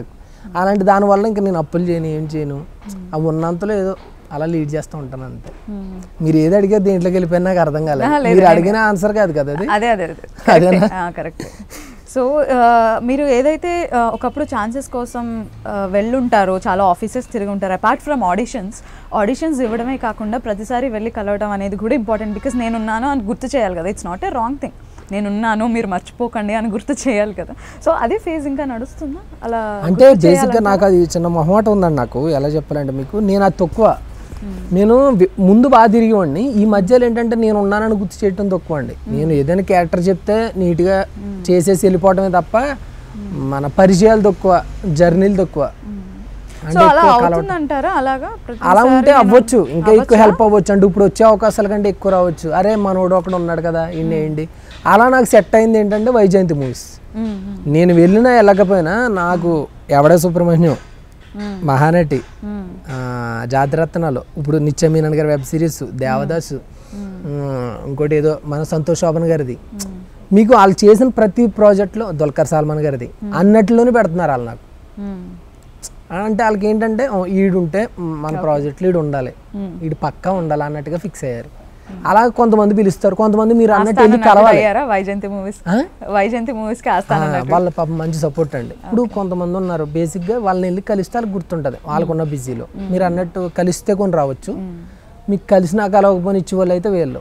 అలాంటి దానివల్ల ఇంకా నేను అప్పులు చేయను ఏం చేయను అవి ఉన్నంతలో ఏదో అలా లీడ్ చేస్తూ ఉంటాను అంతే మీరు ఏది అడిగారు దేంట్లోకి వెళ్ళిపోయినా నాకు అర్థం కాలేదు ఆహా, లేదు, మీరు అడిగిన ఆన్సర్ కాదు కదా అది అదే అదే అదే కరెక్ట్ సో మీరు ఏదైతే ఆ, ఒకప్పుడు ఛాన్సెస్ కోసం ఆ, వెళ్ళుంటారో చాలా ఆఫీసెస్ తిరిగి ఉంటారు అపార్ట్ ఫ్రమ్ ఆడిషన్స్ ఆడిషన్స్ ఇవ్వడమే కాకుండా ప్రతిసారి వెళ్ళి కలవడం అనేది కూడా ఇంపార్టెంట్ బికాస్ నేనున్నాను అని గుర్తు చేయాలి కదా it's not a wrong thing నేనున్నాను మీరు మర్చిపోకండి అని గుర్తు చేయాలి కదా సో అదే ఫేజ్ ఇంకా నడుస్తుందా అలా అంటే గుర్తు బేసిక్గా చేయాలంటారా? నాకు అది చిన్న మొహమాట ఉందండి నాకు ఎలా చెప్పాలంటే మీకు నేను అది తక్కువ నేను వి- ముందు బాగా తిరిగేవాడిని ఈ మధ్యలో ఏంటంటే నేను ఉన్నానని గుర్తు చేయటం తక్కువ అండి నేను ఏదైనా క్యారెక్టర్ చెప్తే నీట్గా చేసేసి వెళ్ళిపోవటమే తప్ప మన పరిచయాలు తక్కువ జర్నీలు తక్కువ సో అంటే అలా ఎక్కువ కలవటం. అవుతుందంటారా అలాగా అలా ప్రతిసారి ఉంటే నేను- అవ్వచ్చు ఇంకా ఎక్కువ హెల్ప్ అవ్వచ్చు అంటే ఇప్పుడు వచ్చే అవకాశాల కంటే ఎక్కువ రావచ్చు అరే మనోడు ఒకడు ఉన్నాడు కదా ఇన్ని వేయండి అలా నాకు సెట్ అయింది ఏంటంటే వైజయంతి మూవీస్ మ్మ్, మ్మ్, నేను వెళ్ళినా వెళ్ళకపోయినా నాకు ఎవడే సుబ్రహ్మణ్యం మ్మ్, మహానటి మ్మ్, ఆ, జాతిరత్నాలు ఇప్పుడు నిత్యమీనన్ గారి వెబ్ సిరీస్ దేవదాసు ఉమ్, ఇంకోటి ఏదో మన సంతోష్ శోభన్ గారిది మీకు వాళ్ళు చేసిన ప్రతి ప్రాజెక్ట్లో దుల్కర్ సల్మాన్ గారిది అన్నట్లోనే పెడుతున్నారు వాళ్ళు నాకు మ్మ్, అంటే వాళ్ళకి ఏంటంటే "ఓ, ఈడుంటే మ్, మన ప్రాజెక్ట్లో ఈడు ఉండాలి మ్మ్. ఈడు పక్కా ఉండాలి అన్నట్టుగా ఫిక్స్ అయ్యారు అలా కొంతమంది పిలుస్తారు కొంతమంది మీరు అన్నట్టు ఆస్థాన వెళ్ళి నటుడు కలవాలి అయ్యారా వైజయంతి మూవీస్ ఆ? వైజయంతి మూవీస్ కి ఆస్థాన ఆ, వాళ్ళ పాపం మంచి సపోర్ట్ అండి ఇప్పుడు కొంతమంది ఉన్నారు బేసిక్గా వాళ్ళని వెళ్ళి కలిస్తే వాళ్ళకి గుర్తుంటుంది వాళ్ళకున్న బిజీలో మీరు అన్నట్టు కలిస్తే కొన్ని రావచ్చు మీకు కలిసినా కలవకపోయినా ఇచ్చే వాళ్ళు అయితే వీళ్ళు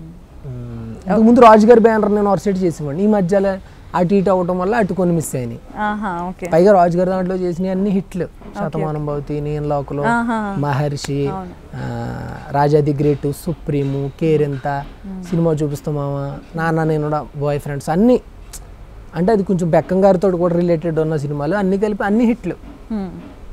ఇంతకు ముందు రాజుగారి బ్యానర్ నేను వర్సెట్ చేసేవాడిని ఈ మధ్యలో అటు ఇటు అవ్వటం వల్ల అటు కొన్ని మిస్ అయినాయి ఆహా ఓకే పైగా రాజుగారి దాంట్లో చేసినవి అన్ని హిట్లు శతమానం భవతి నేను లోకలు ఆహా. మహర్షి ఆ, Raja the great Supreme Kerintha సినిమా చూపిస్తామామా నాన్న నేను బాయ్ ఫ్రెండ్స్ అన్నీ అంటే అది కొంచెం బెక్కం గారితో కూడా రిలేటెడ్ ఉన్న సినిమాలు అన్నీ కలిపి అన్ని హిట్లు మ్మ్.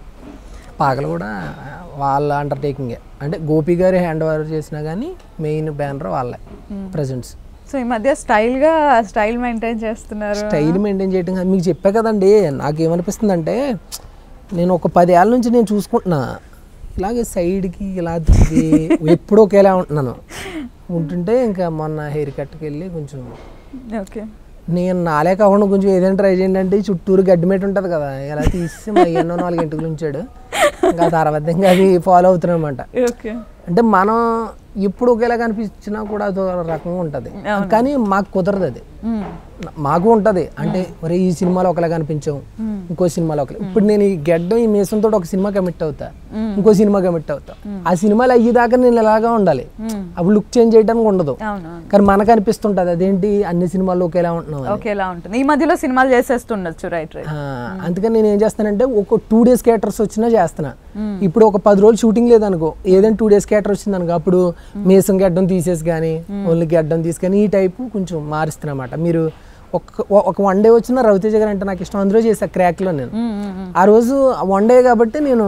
పాకలు కూడా వాళ్ళ అండర్టేకింగే అంటే గోపి గారి హ్యాండ్ ఓవర్ చేసినా కానీ మెయిన్ బ్యానర్ వాళ్ళే ప్రజెంట్స్ సో ఈ మధ్య స్టైల్ గా స్టైల్ మెయింటైన్ చేస్తున్నారు స్టైల్ మెయింటైన్ చేయటం కాదు. మీకు చెప్పా కదండి నాకు ఏమనిపిస్తుంది అంటే నేను ఒక పది ఏళ్ళ నుంచి నేను చూసుకుంటున్నా ఇలాగే సైడ్కి ఇలా తిరిగి ఎప్పుడు ఒకేలా ఉంటున్నాను ఉంటుంటే ఇంకా మొన్న హెయిర్ కట్కి వెళ్ళి కొంచెం ఓకే నేను నాలే కాకుండా కొంచెం ఏదైనా ట్రై చేయండి అంటే ఈ చుట్టూరు గడ్డిమేట ఉంటుంది కదా ఇలా తీసి మా ఎన్నో నాలుగు ఇంటికి ఉంచాడు ఇంకా తర్వాత ఇంకా అది ఫాలో అవుతున్నాను అనమాట ఓకే అంటే మనం ఎప్పుడు ఒకేలా కనిపించినా కూడా అదో రకంగా ఉంటుంది కానీ మాకు కుదరదు అది మాకు ఉంటుంది అంటే మరి ఈ సినిమాలో ఒకలా కనిపించాం ఇంకో సినిమాలో ఒకలా ఇప్పుడు నేను ఈ గెడ్డం ఈ మీసంతో ఒక సినిమా కమిట్ అవుతా ఇంకో సినిమా కమిట్ అవుతా ఆ సినిమాలు అయ్యేదాకా నేను ఇలాగా ఉండాలి అప్పుడు లుక్ చేంజ్ చేయడానికి ఉండదు అవును కానీ మనకు అనిపిస్తుంటుంది అదేంటి అన్ని సినిమాల్లో ఒకేలా ఉంటున్నాం అని. ఓకే ఎలా ఉంటుంది ఈ మధ్యలో సినిమాలు చేసేస్తుండొచ్చు రైట్ రైట్ ఆ, అందుకని నేను ఏం చేస్తానంటే ఒక టూ డేస్ క్యాటర్స్ వచ్చినా చేస్తున్నా ఇప్పుడు ఒక పది రోజులు షూటింగ్ లేదనుకో ఏదైనా టూ డేస్ క్యాటర్ వచ్చింది అనుకో అప్పుడు మీసం గడ్డం తీసేసి కానీ ఓన్లీ గడ్డం తీసుకొని ఈ టైపు కొంచెం మారుస్తున్నమాట మీరు ఒక ఒక వన్ డే వచ్చిన రవితేజ గారు అంటే నాకు ఇష్టం అందులో చేసా క్రాక్లో నేను ఆ రోజు వన్ డే కాబట్టి నేను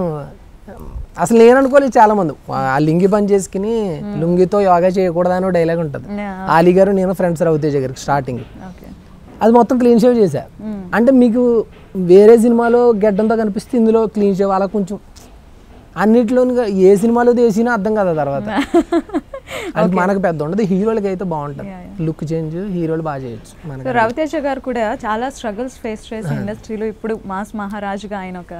అసలు నేను అనుకోలేదు చాలా మంది ఆ లింగి పని చేసుకుని లుంగితో యోగా చేయకూడదని డైలాగ్ ఉంటుంది ఆలీ గారు నేను ఫ్రెండ్స్ రవితేజ గారికి స్టార్టింగ్ ఓకే అది మొత్తం క్లీన్ షేవ్ చేశా అంటే మీకు వేరే సినిమాలో గడ్డంతో కనిపిస్తే ఇందులో క్లీన్ షేవ్ అలా కొంచెం అన్నిట్లోని ఏ సినిమాలో వేసినా అర్థం కదా తర్వాత అది మనకు పెద్ద ఉండదు హీరోలకి అయితే బాగుంటుంది లుక్ చేంజ్ హీరోలు బాగా చేయొచ్చు సో మనకి రవితేజ గారు కూడా చాలా స్ట్రగుల్స్ ఫేస్ చేసి ఇండస్ట్రీలో ఇప్పుడు మాస్ మహారాజుగా ఆయన ఒక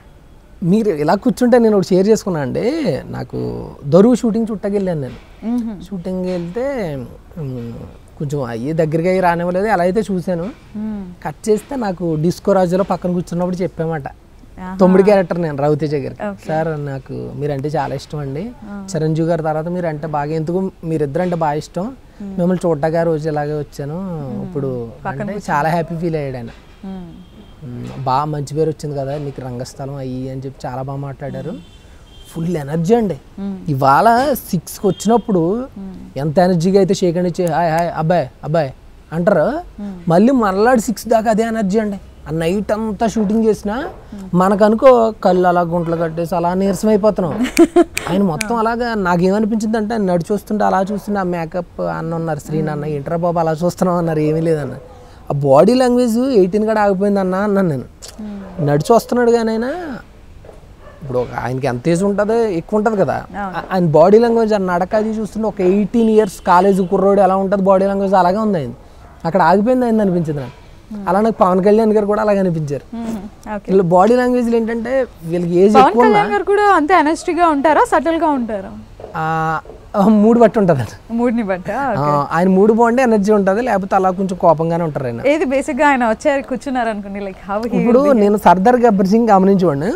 మీరు ఇలా కూర్చుంటే నేను ఒకటి షేర్ చేసుకున్నా అండి నాకు దొరువు షూటింగ్ చుట్టకి వెళ్ళాను నేను మ్మ్. షూటింగ్ వెళ్తే ఉమ్, కొంచెం అయ్యి దగ్గరికి అయ్యి రానివ్వలేదు అలా అయితే చూశాను మ్మ్. కట్ చేస్తే నాకు డిస్కో రాజులో పక్కన కూర్చున్నప్పుడు చెప్పామాట ఆహా. తొమ్మిది క్యారెక్టర్ నేను రవితేజ గారికి సార్ నాకు మీరంటే చాలా ఇష్టం అండి చిరంజీవి గారి తర్వాత మీరు అంటే బాగా ఎందుకు మీరిద్దరు అంటే బాగా ఇష్టం మిమ్మల్ని చూడగా రోజు ఇలాగే వచ్చాను ఇప్పుడు అంటే చాలా హ్యాపీ ఫీల్ అయ్యాడు ఆయన మ్మ్. మ్, బాగా మంచి పేరు వచ్చింది కదా నీకు రంగస్థలం అయ్యి అని చెప్పి చాలా బాగా మాట్లాడారు ఫుల్ ఎనర్జీ అండి ఇవాళ సిక్స్కి వచ్చినప్పుడు ఎంత ఎనర్జీగా అయితే షేక్ అండ్ ఇచ్చి హాయ్ హాయ్ అబ్బాయ్ అబ్బాయ్ అంటారు మళ్ళీ మరలాడు సిక్స్ దాకా అదే ఎనర్జీ అండి ఆ నైట్ అంతా షూటింగ్ చేసినా మనకనుకో కళ్ళు అలా గుంటలు కట్టేసి అలా నీరసం అయిపోతున్నాం ఆయన మొత్తం అలాగా నాకేమనిపించింది అంటే ఆయన నడిచి వస్తుంటే అలా చూస్తుంటే ఆ మేకప్ అన్న ఉన్నారు శ్రీని అన్న ఇంటర్ బాబు అలా చూస్తున్నాం అన్నారు ఏమీ లేదన్న ఆ బాడీ లాంగ్వేజ్ ఎయిటీన్ కూడా ఆగిపోయింది అన్న అన్నాను నేను నడిచి వస్తున్నాడు కానీ ఆయన ఇప్పుడు ఒక ఆయనకి ఎంత ఏజ్ ఉంటుందో ఎక్కువ ఉంటుంది కదా ఆ- ఆయన బాడీ లాంగ్వేజ్ ఆ నడక అది చూస్తుంటే ఒక ఎయిటీన్ ఇయర్స్ కాలేజ్ కుర్రోడు ఎలా ఉంటుంది బాడీ లాంగ్వేజ్ అలాగే ఉంది ఆయన అక్కడ ఆగిపోయింది ఆయన అనిపించింది నాకు అలా నాకు పవన్ కళ్యాణ్ గారు కూడా అలాగే అనిపించారు ఓకే వీళ్ళ బాడీ లాంగ్వేజ్ ఏంటంటే వీళ్ళకి ఏజ్ పవన్ ఎక్కువ ఉన్నా కళ్యాణ్ గారు కూడా అంతే అనెస్టీగా ఉంటారా సటిల్ గా ఉంటారా ఆ, ఆ, మూడు బట్టి ఉంటుంది మూడ్ని బట్ట ఆయన మూడు బాగుంటే ఎనర్జీ ఉంటుంది లేకపోతే అలా కొంచెం కోపంగానే ఉంటారు ఆయన ఏది బేసిక్ గా ఆయన వచ్చారు కూర్చున్నారు అనుకోండి లైక్ హౌ హీ ఇప్పుడు నేను సర్దార్ గబ్బర్ సింగ్ గమనించుకోండి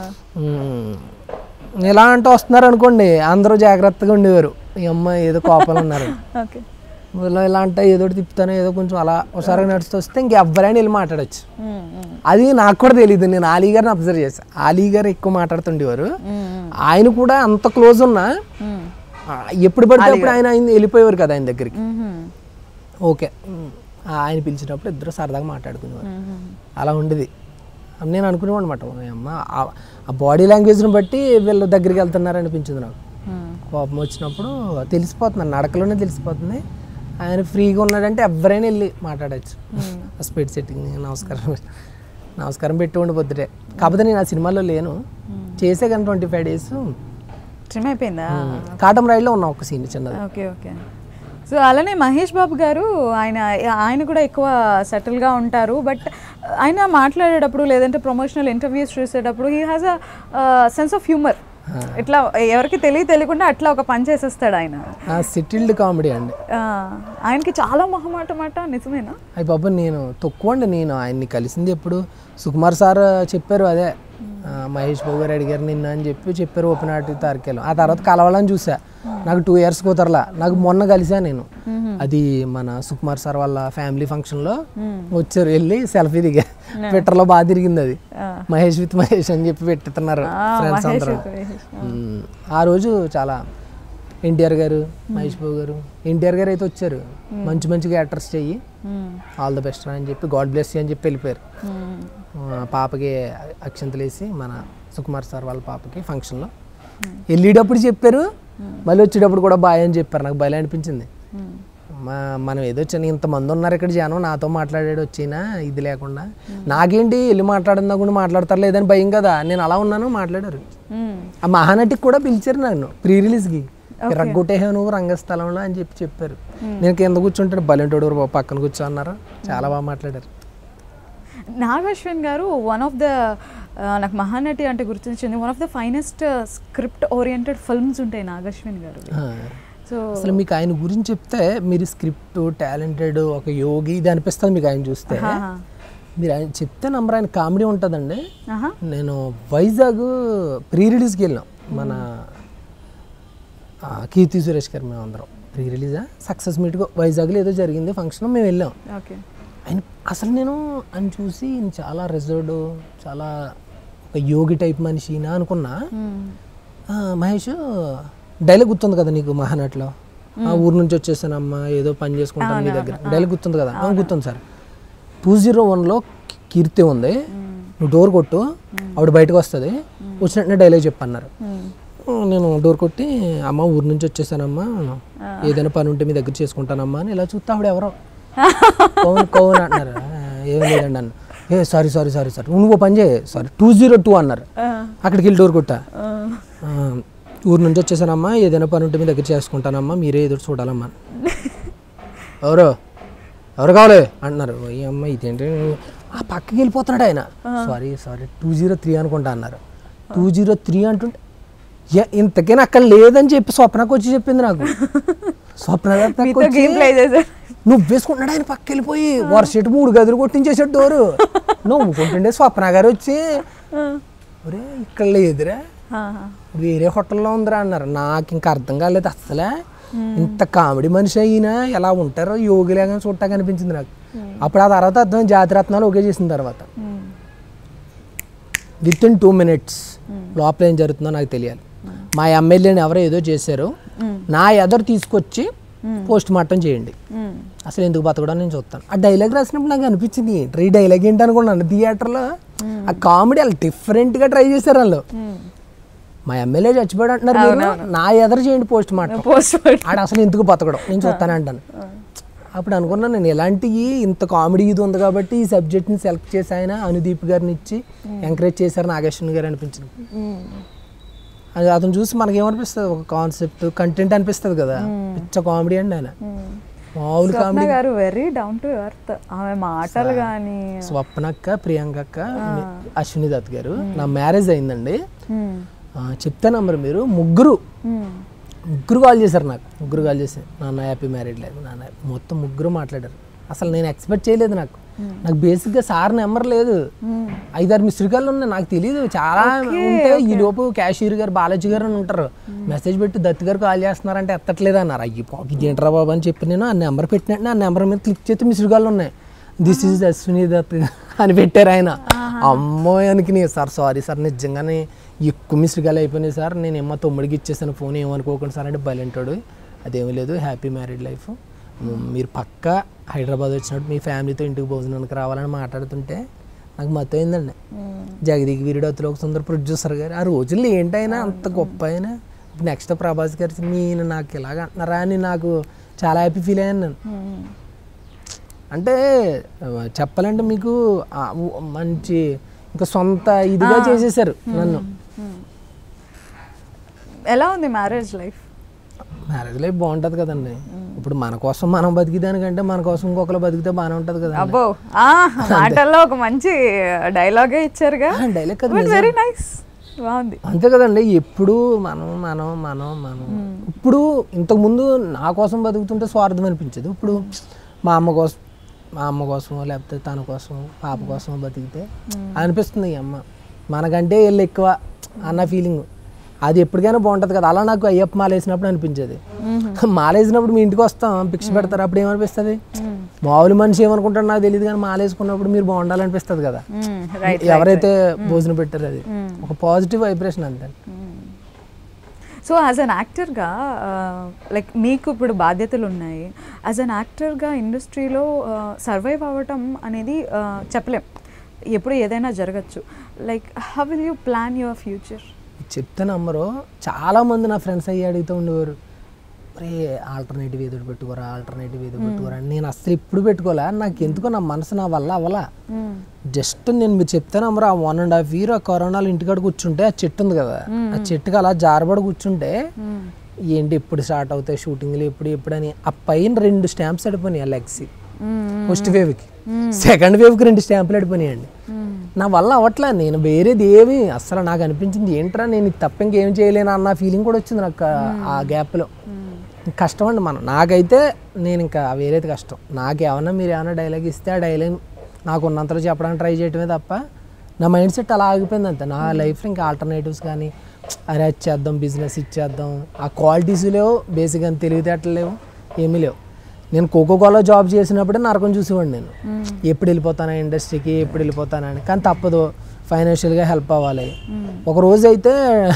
మ్మ్. ఎలా అంటే వస్తున్నారు అనుకోండి అందరూ జాగ్రత్తగా ఉండేవారు ఈ అమ్మాయి ఏదో కోపంలో ఉన్నారు ఓకే ఇలా ఇలా అంటే ఏదో ఒకటి తిప్పుతాను ఏదో కొంచెం అలా ఒకసారి నడుస్తూ వస్తే ఇంకెవ్వరైనా వెళ్ళి మాట్లాడచ్చు అది నాకు కూడా తెలియదు నేను ఆలీ గారిని అబ్జర్వ్ చేశాను ఆలీ గారు ఎక్కువ మాట్లాడుతుండేవారు ఆయన కూడా అంత క్లోజ్ ఉన్నా ఆ, ఎప్పుడు పడితే అప్పుడు ఆయన ఆయన వెళ్ళిపోయేవారు కదా ఆయన దగ్గరికి ఓకే మ్మ్. ఆయన పిలిచినప్పుడు ఇద్దరు సరదాగా మాట్లాడుకునేవారు అలా ఉండేది నేను అనుకునేవాడు అనమాట అమ్మ ఆ- ఆ బాడీ లాంగ్వేజ్ని బట్టి వీళ్ళు దగ్గరికి వెళ్తున్నారు అనిపించింది నాకు కోపం వచ్చినప్పుడు తెలిసిపోతుంది నడకలోనే తెలిసిపోతుంది ఆయన ఫ్రీగా ఉన్నాడంటే ఎవరైనా వెళ్ళి మాట్లాడచ్చు స్పీడ్ సెట్టింగ్ నమస్కారం నమస్కారం పెట్టి ఉండిపోద్దుటే కాకపోతే నేను ఆ సినిమాలో లేను చేసే కానీ ట్వంటీ ఫైవ్ డేస్ ట్రిమ్ అయిపోయిందా కాటం రైడ్లో ఉన్నా ఒక సీన్ చిన్నది ఓకే ఓకే సో అలానే మహేష్ బాబు గారు ఆయన ఆయన కూడా ఎక్కువ సెటిల్గా ఉంటారు బట్ ఆయన మాట్లాడేటప్పుడు లేదంటే ప్రమోషనల్ ఇంటర్వ్యూస్ చూసేటప్పుడు he has a sense of humour ఇట్లా ఎవరికి తెలియ తెలియకుండా అట్లా ఒక పని చేసేస్తాడు ఆయన సిటిల్డ్ కామెడీ అండి ఆ, ఆయనకి చాలా మొహమాటమాట నిజమేనా అయ్యి బాబు నేను తక్కువ అండి నేను ఆయన్ని కలిసింది ఎప్పుడు సుకుమార్ సార్ చెప్పారు అదే ఆ, మహేష్ బాబు గారు అడిగారు నిన్న అని చెప్పి చెప్పారు ఓపెన్ ఆర్ట్ తారీఖులో ఆ తర్వాత కలవాలని చూసా నాకు టూ ఇయర్స్ కుదరలా నాకు మొన్న కలిసా నేను అది మన సుకుమార్ సార్ వాళ్ళ ఫ్యామిలీ ఫంక్షన్లో వచ్చారు వెళ్ళి సెల్ఫీ దిగా ట్విట్టర్లో బాగా తిరిగింది అది మహేష్ విత్ మహేష్ అని చెప్పి పెట్టుతున్నారు ఫ్రెండ్స్ అందరూ మ్మ్. ఆ రోజు చాలా ఎన్టీఆర్ గారు మహేష్ బాబు గారు ఎన్టీఆర్ గారు అయితే వచ్చారు మంచి మంచిగా యాక్టర్స్ చెయ్యి ఆల్ ద బెస్ట్ అని చెప్పి గాడ్ బ్లెస్ అని చెప్పి వెళ్ళిపోయారు ఆ, పాపకి అక్షంతలు వేసి మన సుకుమార్ సార్ వాళ్ళ పాపకి ఫంక్షన్లో వెళ్ళేటప్పుడు చెప్పారు మళ్ళీ వచ్చేటప్పుడు కూడా బాయ్ అని చెప్పారు నాకు భలే అనిపించింది మా మనం ఏదో చిన్న ఇంతమంది ఉన్నారు ఇక్కడ జనం నాతో మాట్లాడాడు వచ్చినా ఇది లేకుండా నాకేంటి వెళ్ళి మాట్లాడిందా కూడా మాట్లాడతారు లేదని భయం కదా నేను అలా ఉన్నాను మాట్లాడారు ఆ మహానటికి కూడా పిలిచారు నన్ను ప్రీ రిలీజ్కి రగ్గొట్టేహే నువ్వు రంగస్థలంలో అని చెప్పి చెప్పారు నేను కింద కూర్చుంటాడు బలెంటోడు బాబు పక్కన కూర్చో అన్నారు చాలా బాగా మాట్లాడారు నాగశ్విన్ గారు వన్ ఆఫ్ ద నాకు మహానటి అంటే గుర్తించింది one of the finest script oriented films ఉంటాయి నాగశ్విన్ గారు ఆ. సో అసలు మీకు ఆయన గురించి చెప్తే మీరు స్క్రిప్ట్ టాలెంటెడ్ ఒక యోగి ఇది అనిపిస్తుంది మీకు ఆయన చూస్తే మీరు ఆయన చెప్తే నంబర్ ఆయన కామెడీ ఉంటుందండి ఆహా నేను వైజాగ్ ప్రీ రిలీజ్కి వెళ్ళాం మన ఆ, కీర్తి సురేష్ గారు మేము అందరం ప్రీ రిలీజా సక్సెస్ మీట్గా వైజాగ్లో ఏదో జరిగింది ఫంక్షన్ మేము వెళ్ళాం ఓకే ఆయన అసలు నేను ఆయన చూసి ఈయన చాలా రిజర్వ్డ్ చాలా ఒక యోగి టైప్ మనిషినా అనుకున్నా ఆ, మహేష్ డైలాగ్ గుర్తుంది కదా నీకు మహానట్లో ఆ ఊరు నుంచి వచ్చేసానమ్మా ఏదో పని చేసుకుంటాను మీ దగ్గర డైలాగ్ గుర్తుంది కదా ఆ, గుర్తుంది సార్ టూ జీరో వన్లో కీర్తి ఉంది నువ్వు డోర్ కొట్టు ఆవిడ బయటకు వస్తుంది వచ్చినట్టే డైలాగ్ చెప్పన్నారు నేను డోర్ కొట్టి అమ్మ ఊరు నుంచి వచ్చేసానమ్మా ఏదైనా పని ఉంటే మీ దగ్గర చేసుకుంటానమ్మా అని ఇలా చూస్తే ఆవిడ ఎవరో కౌన్ కౌన్ అంటున్నారు "ఆ, ఏం లేదండి అన్న ఏ సారీ సారీ సారీ సారీ నువ్వు ఓ పని చేయి సారీ టూ జీరో టూ అన్నారు అక్కడికి వెళ్ళి డోర్ కొట్టా "ఆ, ఊరు నుంచి వచ్చేసానమ్మా ఏదైనా పని ఉంటే మీ దగ్గర చేసుకుంటానమ్మా మీరే ఎదురు చూడాలమ్మా ఎవరు ఎవరు కావాలి అంటున్నారు ఈ అమ్మ ఇదేంటి ఆ పక్కకి వెళ్ళిపోతున్నాడు ఆయన sorry sorry two zero three అనుకుంటా అన్నారు టూ జీరో త్రీ అంటుంటే "ఏ- ఇంతకైనా అక్కడ లేదని చెప్పి స్వప్నకు వచ్చి చెప్పింది నాకు స్వప్న దత్తకు మీతో వచ్చి, గేమ్ ప్లే చేశారు నువ్వు వేసుకుంటున్నాడు ఆయన పక్క వెళ్ళిపోయి వర్షెట్ మూడు గదులు కొట్టించేసాడు డోరు నువ్వు కొంటుండే స్వప్న గారు వచ్చి ఒరే ఇక్కడ లేదురా ఆహా. వేరే హోటల్లో ఉందిరా అన్నారు నాకు ఇంకా అర్థం కాలేదు అసలే ఇంత కామెడీ మనిషి అయినా ఎలా ఉంటారో యోగిలాగా చూడటానికి అనిపించింది నాకు అప్పుడు ఆ తర్వాత అర్థం జాతిరత్నాలు ఒకే చేసిన తర్వాత hmm. Within two minutes లోపల ఏం జరుగుతుందో నాకు తెలియాలి మా ఎమ్మెల్యేని ఎవరో ఏదో చేశారు నా ఎదరు తీసుకొచ్చి పోస్ట్ మార్టం చేయండి మ్మ్. అసలు ఎందుకు బతకడం నేను చూస్తాను ఆ డైలాగ్ రాసినప్పుడు నాకు అనిపించింది ట్రై డైలాగ్ ఏంటి అనుకున్నాను థియేటర్లో ఆ కామెడీ వాళ్ళు డిఫరెంట్గా ట్రై చేశారు వాళ్ళు మ్మ్. మా ఎమ్మెల్యే చచ్చిపోయాడు అంటున్నారు మీరు నా ఎదరు చేయండి పోస్ట్ మార్టం పోస్ట్ మార్టం. ఆడ అసలు ఎందుకు బతకడం నేను చూస్తాను అంటాను అప్పుడు అనుకున్నాను నేను ఎలాంటివి ఇంత కామెడీ ఇది ఉంది కాబట్టి ఈ సబ్జెక్ట్ని సెలెక్ట్ చేసి ఆయన అనుదీప్ గారిని ఇచ్చి ఎంకరేజ్ చేశారు నాగేశ్వన్ గారు అనిపించింది మ్మ్. అది అతను చూసి మనకి ఏమనిపిస్తుంది ఒక కాన్సెప్ట్ కంటెంట్ అనిపిస్తుంది కదా పిచ్చ కామెడీ అండి ఆయన మ్మ్. మామూలు స్వప్న గారు వెరీ డౌన్ టు ఎర్త్ ఆమె మాటలు కానీ స్వప్నక్క ప్రియాంకక్క అశ్విని దత్ గారు నా మ్యారేజ్ అయిందండి ఆ, చెప్తాను మరి మీరు ముగ్గురు ముగ్గురు కాల్ చేశారు నాకు ముగ్గురు కాల్ చేసి నాన్న హ్యాపీ మ్యారీడ్ లేదు నాన్న happy." మొత్తం ముగ్గురు మాట్లాడారు అసలు నేను ఎక్స్పెక్ట్ చేయలేదు నాకు నాకు బేసిక్గా సార్ నెంబర్ లేదు ఐదారు మిస్డ్ కాల్ ఉన్నాయి నాకు తెలియదు చాలా ఉంటే ఈ లోపు క్యాషియర్ గారు బాలాజీ గారు అని ఉంటారు మెసేజ్ పెట్టి దత్తు గారు కాల్ చేస్తున్నారంటే ఎత్తట్లేదు అన్నారు అయ్యి బాబు ఇదేంట్రా బాబు అని చెప్పి నేను ఆ నెంబర్ పెట్టినట్టు ఆ నెంబర్ మీద క్లిక్ చేస్తే మిస్డ్ కాల్ ఉన్నాయి దిస్ ఈజ్ అశ్విని దత్ అని పెట్టారు ఆయన అమ్మో అనుకుని సార్ సారీ సార్ నిజంగానే ఎక్కువ మిస్డ్ కాల్ అయిపోయినాయి సార్ నేను ఏమో తమ్ముడికి ఇచ్చేసాను ఫోన్ ఏమనుకోకండి సార్ అంటే బయలుంటాడు అదేమీ లేదు హ్యాపీ మ్యారీడ్ లైఫ్ మీరు పక్కా హైదరాబాద్ వచ్చినప్పుడు మీ ఫ్యామిలీతో ఇంటికి భోజనానికి రావాలని మాట్లాడుతుంటే నాకు మతం అయిందండి జగదీక్ వీరుడు అతులోక సుందర ప్రొడ్యూసర్ గారు ఆ రోజుల్లో ఏంటైనా అంత గొప్ప అయినా నెక్స్ట్ ప్రభాస్ గారు నేను నాకు ఇలాగ అంటున్నారా అని నాకు చాలా హ్యాపీ ఫీల్ అయ్యాను నేను అంటే ఆ, చెప్పాలంటే మీకు ఆ ఉ- మంచి ఇంకా సొంత ఇదిగా చేసేసారు నన్ను ఎలా ఉంది మ్యారేజ్ లైఫ్ మ్యారేజ్ లైఫ్ బాగుంటుంది కదండి ఇప్పుడు మన కోసం మనం బతికిదానికంటే మన కోసం ఇంకొకరు బతికితే బాగానే ఉంటుంది కదా అబ్బో ఆ మాటల్లో ఒక మంచి డైలాగే ఇచ్చారుగా డైలాగ్ కదా బట్ వెరీ నైస్ బాగుంది అంతే కదండి ఎప్పుడు మనం మనం మనం మనం ఇప్పుడు ఇంతకుముందు నా కోసం బతుకుతుంటే స్వార్థం అనిపించదు ఇప్పుడు మా అమ్మ కోసం మా అమ్మ కోసం లేకపోతే తన కోసం పాప కోసం బతికితే అనిపిస్తుంది ఈ అమ్మ మనకంటే వీళ్ళు ఎక్కువ అన్న ఫీలింగ్ అది ఎప్పటికైనా బాగుంటుంది కదా అలా నాకు అయ్యప్ప మాల వేసినప్పుడు అనిపించేది మాల వేసినప్పుడు మీ ఇంటికి వస్తాం భిక్ష పెడతారు అప్పుడు ఏమనిపిస్తుంది మామూలు మనిషి ఏమనుకుంటాడు నాకు తెలియదు కానీ మాల వేసుకున్నప్పుడు మీరు బాగుండాలనిపిస్తుంది కదా రైట్ ఎవరైతే భోజనం పెట్టారో అది ఒక పాజిటివ్ వైబ్రేషన్ అంతే సో యాజ్ అన్ యాక్టర్గా లైక్ మీకు ఇప్పుడు బాధ్యతలు ఉన్నాయి యాజ్ అన్ యాక్టర్గా ఇండస్ట్రీలో సర్వైవ్ అవ్వటం అనేది uh, చెప్పలేం ఎప్పుడు ఏదైనా జరగచ్చు like how will you plan your future చెప్తే నమ్మరు చాలా మంది నా ఫ్రెండ్స్ అయ్యి అడుగుతూ ఉండేవారు అరే ఆల్టర్నేటివ్ ఏదో పెట్టుకోరా ఆల్టర్నేటివ్ ఏదో పెట్టుకోరా అని నేను అసలు ఇప్పుడు పెట్టుకోలే నాకు ఎందుకో నా మనసు నా వల్ల అవ్వలా జస్ట్ నేను మీరు చెప్తే నమ్మరు ఆ వన్ అండ్ హాఫ్ ఇయర్ ఆ కరోనాలో ఇంటికాడ కూర్చుంటే ఆ చెట్టు ఉంది కదా ఆ చెట్టుకి అలా జారబడి కూర్చుంటే ఏంటి ఎప్పుడు స్టార్ట్ అవుతాయి షూటింగ్లు ఎప్పుడు ఎప్పుడు అని ఆ పైన రెండు స్టాంప్స్ అడిపోయినాయి ఆ లెగ్స్ ఫస్ట్ వేవ్కి సెకండ్ వేవ్కి రెండు స్టాంపులు అడిపోయినాయండి నా వల్ల అవట్లే నేను వేరేది ఏమి అసలు నాకు అనిపించింది ఏంట్రా నేను ఇది తప్ప ఇంకేం చేయలేను అన్న ఫీలింగ్ కూడా వచ్చింది నాకు ఆ- ఆ గ్యాప్లో కష్టం అండి మనం నాకైతే నేను ఇంకా వేరేది కష్టం నాకు ఏమన్నా మీరు ఏమైనా డైలాగ్ ఇస్తే ఆ డైలాగ్ నాకు ఉన్నంతలో చెప్పడానికి ట్రై చేయటమే తప్ప నా మైండ్ సెట్ అలా ఆగిపోయింది అంతే నా లైఫ్లో ఇంకా ఆల్టర్నేటివ్స్ కానీ అరే అది చేద్దాం బిజినెస్ ఇచ్చేద్దాం ఆ క్వాలిటీస్ లేవు బేసిక్ అని తెలివితేటలు లేవు ఏమీ లేవు నేను కోకో కోలా జాబ్ చేసినప్పుడే నరకం చూసేవాడిని నేను ఎప్పుడు వెళ్ళిపోతానా ఇండస్ట్రీకి ఎప్పుడు వెళ్ళిపోతానని కానీ తప్పదు ఫైనాన్షియల్గా హెల్ప్ అవ్వాలి ఒక రోజు అయితే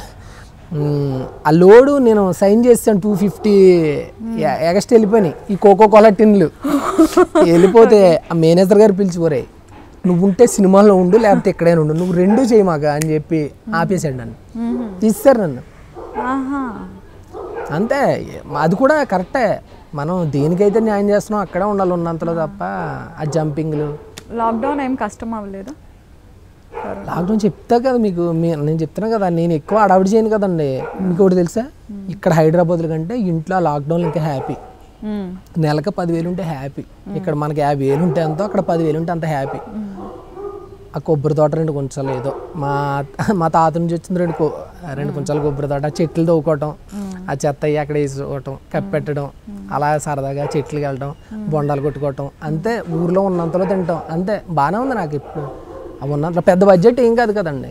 మ్, ఆ లోడు నేను సైన్ చేస్తాను టూ ఫిఫ్టీ ఎగస్ట్ వెళ్ళిపోయినాయి ఈ కోకో కోలా టిన్లు వెళ్ళిపోతే ఆ మేనేజర్ గారు పిలిచిపోరే నువ్వు ఉంటే సినిమాలో ఉండు లేకపోతే ఎక్కడైనా ఉండు నువ్వు రెండు చేయి మాక అని చెప్పి ఆపేసాడు నన్ను తీస్తారు నన్ను ఆహా అంతే అది కూడా కరెక్టే మనం దేనికైతే న్యాయం చేస్తున్నాం అక్కడే ఉండాలి ఉన్నంతలో తప్ప ఆ జంపింగ్లు లాక్డౌన్ ఏం కష్టం అవ్వలేదు లాక్డౌన్ చెప్తా కదా మీకు మీ- నేను చెప్తున్నా కదా నేను ఎక్కువ అడవిడి చేయను కదండి మీకు ఒకటి తెలుసా ఇక్కడ హైదరాబాద్ కంటే ఇంట్లో లాక్డౌన్ ఇంకా హ్యాపీ నెలకు పదివేలు ఉంటే హ్యాపీ ఇక్కడ మనకి యాభై వేలు ఉంటే ఎంతో అక్కడ పదివేలు ఉంటే అంత హ్యాపీ ఆ కొబ్బరి తోట రెండు కొంచాలు ఏదో మా మా తాత నుంచి వచ్చింది రెండు కొ- రెండు కొంచాలు కొబ్బరి తోట ఆ చెట్లు తవ్వుకోవటం ఆ చెత్త అయ్యి అక్కడ వేసుకోవటం కప్పెట్టడం అలా సరదాగా చెట్లకి వెళ్ళటం బొండాలు కొట్టుకోవటం అంతే ఊర్లో ఉన్నంతలో తింటాం అంతే బాగానే ఉంది నాకు ఇప్పుడు అవి ఉన్నంతలో పెద్ద బడ్జెట్ ఏం కాదు కదండి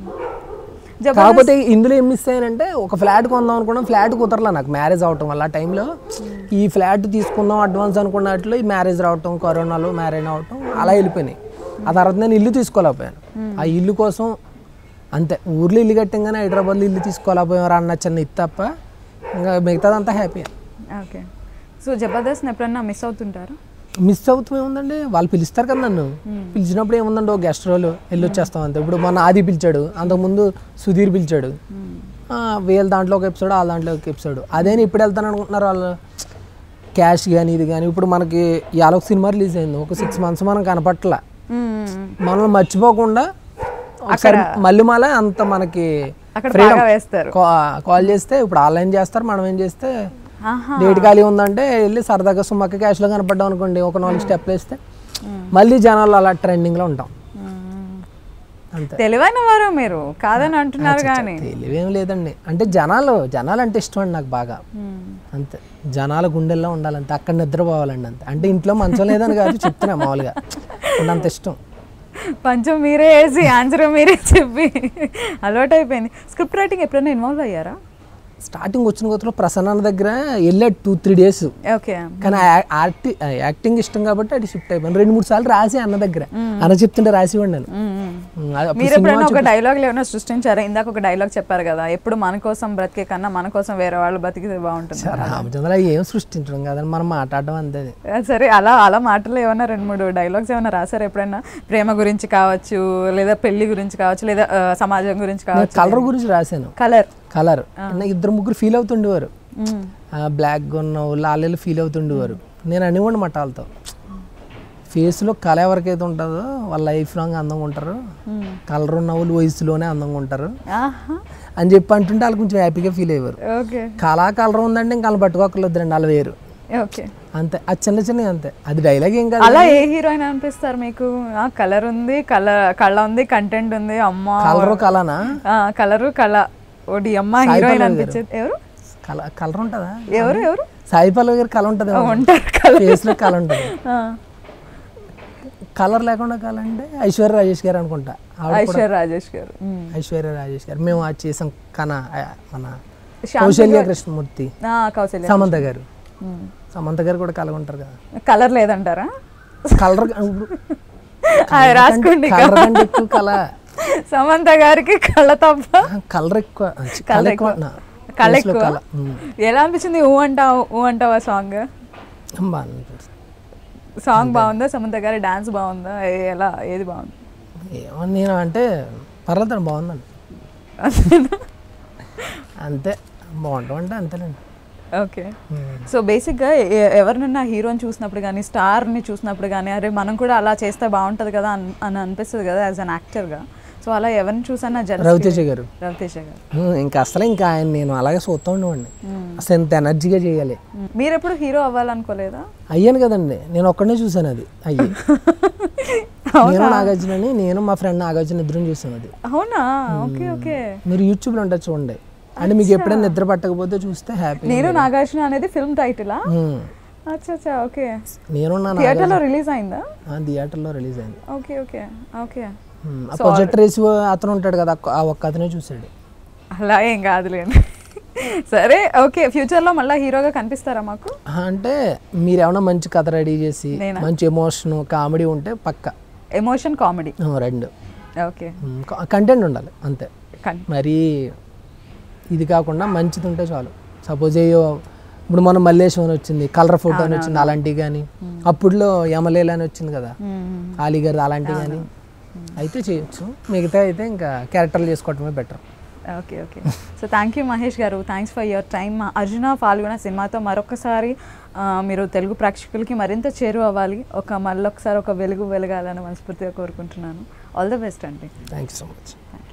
జబ కాకపోతే ఇందులో ఏం మిస్ అయ్యానంటే ఒక ఫ్లాట్ కొందాం అనుకున్నాం ఫ్లాట్ కుదరలా నాకు మ్యారేజ్ అవటం వల్ల ఆ టైంలో ఈ ఫ్లాట్ తీసుకుందాం అడ్వాన్స్ అనుకున్నట్లు ఈ మ్యారేజ్ రావటం కరోనాలో మ్యారేజ్ అవటం అలా వెళ్ళిపోయినాయి ఆ తర్వాత నేను ఇల్లు తీసుకోలేకపోయాను ఆ ఇల్లు కోసం అంతే ఊర్లో ఇల్లు కట్టంగానే హైదరాబాద్లో ఇల్లు తీసుకోలేకపోయాం రా అన్న చిన్న ఇది తప్ప ఇంకా మిగతాదంతా హ్యాపీ ఓకే సో జబర్దస్త్ ఎప్పుడన్నా మిస్ అవుతుంటారా మిస్ అవుతూ ఏముందండి వాళ్ళు పిలుస్తారు కదా నన్ను పిలిచినప్పుడు ఏముందండి ఓ గెస్ట్ రోల్ వెళ్ళి వచ్చేస్తాం అంతే ఇప్పుడు మన ఆది పిలిచాడు అంతకుముందు సుధీర్ పిలిచాడు ఆ, వీళ్ళ దాంట్లో ఒక ఎపిసోడ్ వాళ్ళ దాంట్లో ఒక ఎపిసోడ్ అదేని ఇప్పుడు వెళ్తాను అనుకుంటున్నారు వాళ్ళు క్యాష్ కానీ ఇది కానీ ఇప్పుడు మనకి ఇవాళ ఒక సినిమా రిలీజ్ అయింది ఒక సిక్స్ మంత్స్ మనం కనపట్ల మనల్ని మర్చిపోకుండా ఒకసారి మళ్ళీ మళ్ళీ అంత మనకి అక్కడ freedom. బాగా వేస్తారు కా- కాల్ చేస్తే ఇప్పుడు ఆన్లైన్ చేస్తారు మనం ఏం చేస్తే ఆహా డేట్ ఖాళీ ఉందంటే వెళ్ళి సరదాగా సుమ్మక్క క్యాష్లో కనపడ్డాం అనుకోండి ఒక నాలుగు స్టెప్లు వేస్తే మళ్ళీ జనాలు అలా ట్రెండింగ్లో ఉంటాం మ్మ్. అంతే తెలివైన వారు మీరు కాదని అంటున్నారు కానీ తెలివేం లేదండి అంటే జనాలు జనాలు అంటే ఇష్టం అండి నాకు బాగా అంతే జనాల గుండెల్లో ఉండాలంతే అక్కడ నిద్రపోవాలండి అంతే అంటే ఇంట్లో మంచం లేదని కాదు చెప్తున్నా మామూలుగా అంటే అంత ఇష్టం పంచం మీరే వేసి ఆన్సర్ మీరే చెప్పి అలవాటు అయిపోయింది స్క్రిప్ట్ రైటింగ్ ఎప్పుడైనా ఇన్వాల్వ్ అయ్యారా స్టార్టింగ్ వచ్చిన కొత్తలో ప్రసన్న అన్న దగ్గర వెళ్ళా టూ త్రీ డేస్ ఓకే కానీ ఆ- ఆర్టి యాక్టింగ్ ఇష్టం కాబట్టి అటు షిఫ్ట్ అయిపోయాను రెండు మూడు సార్లు రాసి అన్న దగ్గర అన్న చెప్తుంటే రాసి నేను మీరు ఎప్పుడైనా ఒక డైలాగ్ ఏమైనా సృష్టించారా ఇందాక ఒక డైలాగ్ చెప్పారు కదా ఎప్పుడు మన కోసం బ్రతికే కన్నా మన కోసం వేరే వాళ్ళు బతికితే బాగుంటుంది రామచంద్ర ఏం సృష్టించడం కాదని మనం మాట్లాడడం అంతే అది. ఆ, సరే అలా అలా మాటలు ఏమన్నా రెండు మూడు డైలాగ్స్ ఏమైనా రాసారా ఎప్పుడైనా ప్రేమ గురించి కావచ్చు లేదా పెళ్లి గురించి కావచ్చు లేదా ఆ, సమాజం గురించి కావచ్చు కలర్ గురించి రాశాను కలర్ కలర్ ఇద్దరు ముగ్గురు ఫీల్ అవుతుండేవారు బ్లాక్గా ఉన్నావు లాలీలు ఫీల్ అవుతుండేవారు నేను అనేవాడిని మాట వాళ్ళతో ఫేస్లో కళ ఎవరికైతే ఉంటుందో వాళ్ళ లైఫ్ లాంగ్ అందంగా ఉంటారు కలర్ ఉన్న వాళ్ళు వయసులోనే అందంగా ఉంటారు ఆహా అని చెప్పి అంటుంటే వాళ్ళు కొంచెం హ్యాపీగా ఫీల్ అయ్యేవారు ఓకే కళా కలర్ ఉందంటే ఇంకా వాళ్ళు పట్టుకోకర్లేదండి వాళ్ళు వేరు ఓకే అంతే అది చిన్న చిన్న అంతే అది డైలాగ్ ఏం కాదు అలా ఏ హీరోయిన్ అనిపిస్తారు మీకు కలర్ ఉంది కళ కళ ఉంది కంటెంట్ ఉంది అమ్మ కలర్ కళనా కలరు కళ ఓడి అమ్మ హీరోయిన్ అనిపించేది ఎవరు కల కలర్ ఉంటుందా ఎవరు ఎవరు సాయి పల్లవి గారి కళ ఉంటుంది ఉంటారు కలర్ ఫేస్లో కళ ఉంటుంది కలర్ లేకుండా కళ అంటే ఐశ్వర్య రాజేష్ గారు అనుకుంటా ఆవిడ ఐశ్వర్య రాజేష్ గారు మ్మ్. ఐశ్వర్య రాజేష్ గారు మేము అది చేసాం కన ఆ, మన శాంతి కౌశల్య కృష్ణమూర్తి ఆ, కౌశల్య సమంత గారు మ్మ్. సమంత గారు కూడా కళ ఉంటారు కదా కలర్ లేదంటారా కలర్ ఇప్పుడు అది రాసుకోండి కలర్ కంటే ఎక్కువ కళ సమంత గారికి కళ్ళ తప్ప కలర్ ఎక్కువ కళ ఎక్కువ నా కళ face లో ఎక్కువ కళ ఉమ్. ఎలా అనిపించింది ఊ అంటావు ఊ అంటావా సాంగ్ బాగా అనిపించింది. సాంగ్ బాగుందా సమంత గారి డాన్స్ బాగుందా ఏ- ఎలా ఏది బాగుంది ఏమో నేను అంటే పర్లేదు బాగుందండి అంతే బాగుంటాం అంటే అంతేనండి ఓకే సో బేసిక్గా ఎ- ఎవరినన్నా హీరోని చూసినప్పుడు కానీ స్టార్ని చూసినప్పుడు కానీ అరే మనం కూడా అలా చేస్తే బాగుంటుంది కదా అని- అని అనిపిస్తుంది కదా యాజ్ అన్ యాక్టర్గా సో అలా ఎవరిని చూసన్నా జల రవితేజ గారు రవితేజ గారు ఉమ్, ఇంకా అసలు ఇంకా ఆయన నేను అలాగే చూస్తూ ఉండేవాడిని అసలు ఎంత ఎనర్జీగా చేయాలి మ్మ్. మీరు ఎప్పుడు హీరో అవ్వాలనుకోలేదా అయ్యాను కదండి నేను ఒక్కడనే చూశాను అది అయ్యి నేను నాగార్జున అని నేను మా ఫ్రెండ్ నాగార్జున ఇద్దరం చూసాం అది అవునా ఓకే ఓకే మీరు యూట్యూబ్లో ఉంటుంది చూడండి అంటే మీకు ఎప్పుడైనా నిద్ర పట్టకపోతే చూస్తే హ్యాపీ నేను నాగార్జున అనేది ఫిల్మ్ టైటిలా అచ్చా అచ్చా ఓకే నేను నా థియేటర్లో రిలీజ్ అయిందా థియేటర్లో రిలీజ్ అయింది ఓకే ఓకే ఓకే ఉమ్, ఆ ప్రొజెక్టర్ వేసి అతను ఉంటాడు కదా ఆ ఒక్క అతనే చూసాడు అలా ఏం కాదులేండి సరే ఓకే ఫ్యూచర్లో మళ్ళీ హీరోగా కనిపిస్తారా మాకు ఆ, అంటే మీరు ఏమైనా మంచి కథ రెడీ చేసి నేనా? మంచి ఎమోషన్ కామెడీ ఉంటే పక్క ఎమోషన్ కామెడీ రెండు ఓకే కంటెంట్ ఉండాలి అంతే కన్ మరి ఇది కాకుండా మంచిది ఉంటే చాలు సపోజ్ అయ్యో ఇప్పుడు మనం మల్లేశం అని వచ్చింది కలర్ ఫోటో అని వచ్చింది అలాంటివి కానీ అప్పుడులో యమలేల అని వచ్చింది కదా ఆలీ గారు అలాంటివి కానీ అయితే చేయొచ్చు మిగతా అయితే ఇంకా క్యారెక్టర్లు చేసుకోవటమే better okay okay so thank you Mahesh garu thanks for your time Arjuna Phalguna సినిమాతో మరొకసారి ఆ, మీరు తెలుగు ప్రేక్షకులకి మరింత చేరువ అవ్వాలి ఒక మళ్ళొకసారి ఒక వెలుగు వెలగాలని మనస్ఫూర్తిగా కోరుకుంటున్నాను ఆల్ ద బెస్ట్ అండి థ్యాంక్ యూ సో మచ్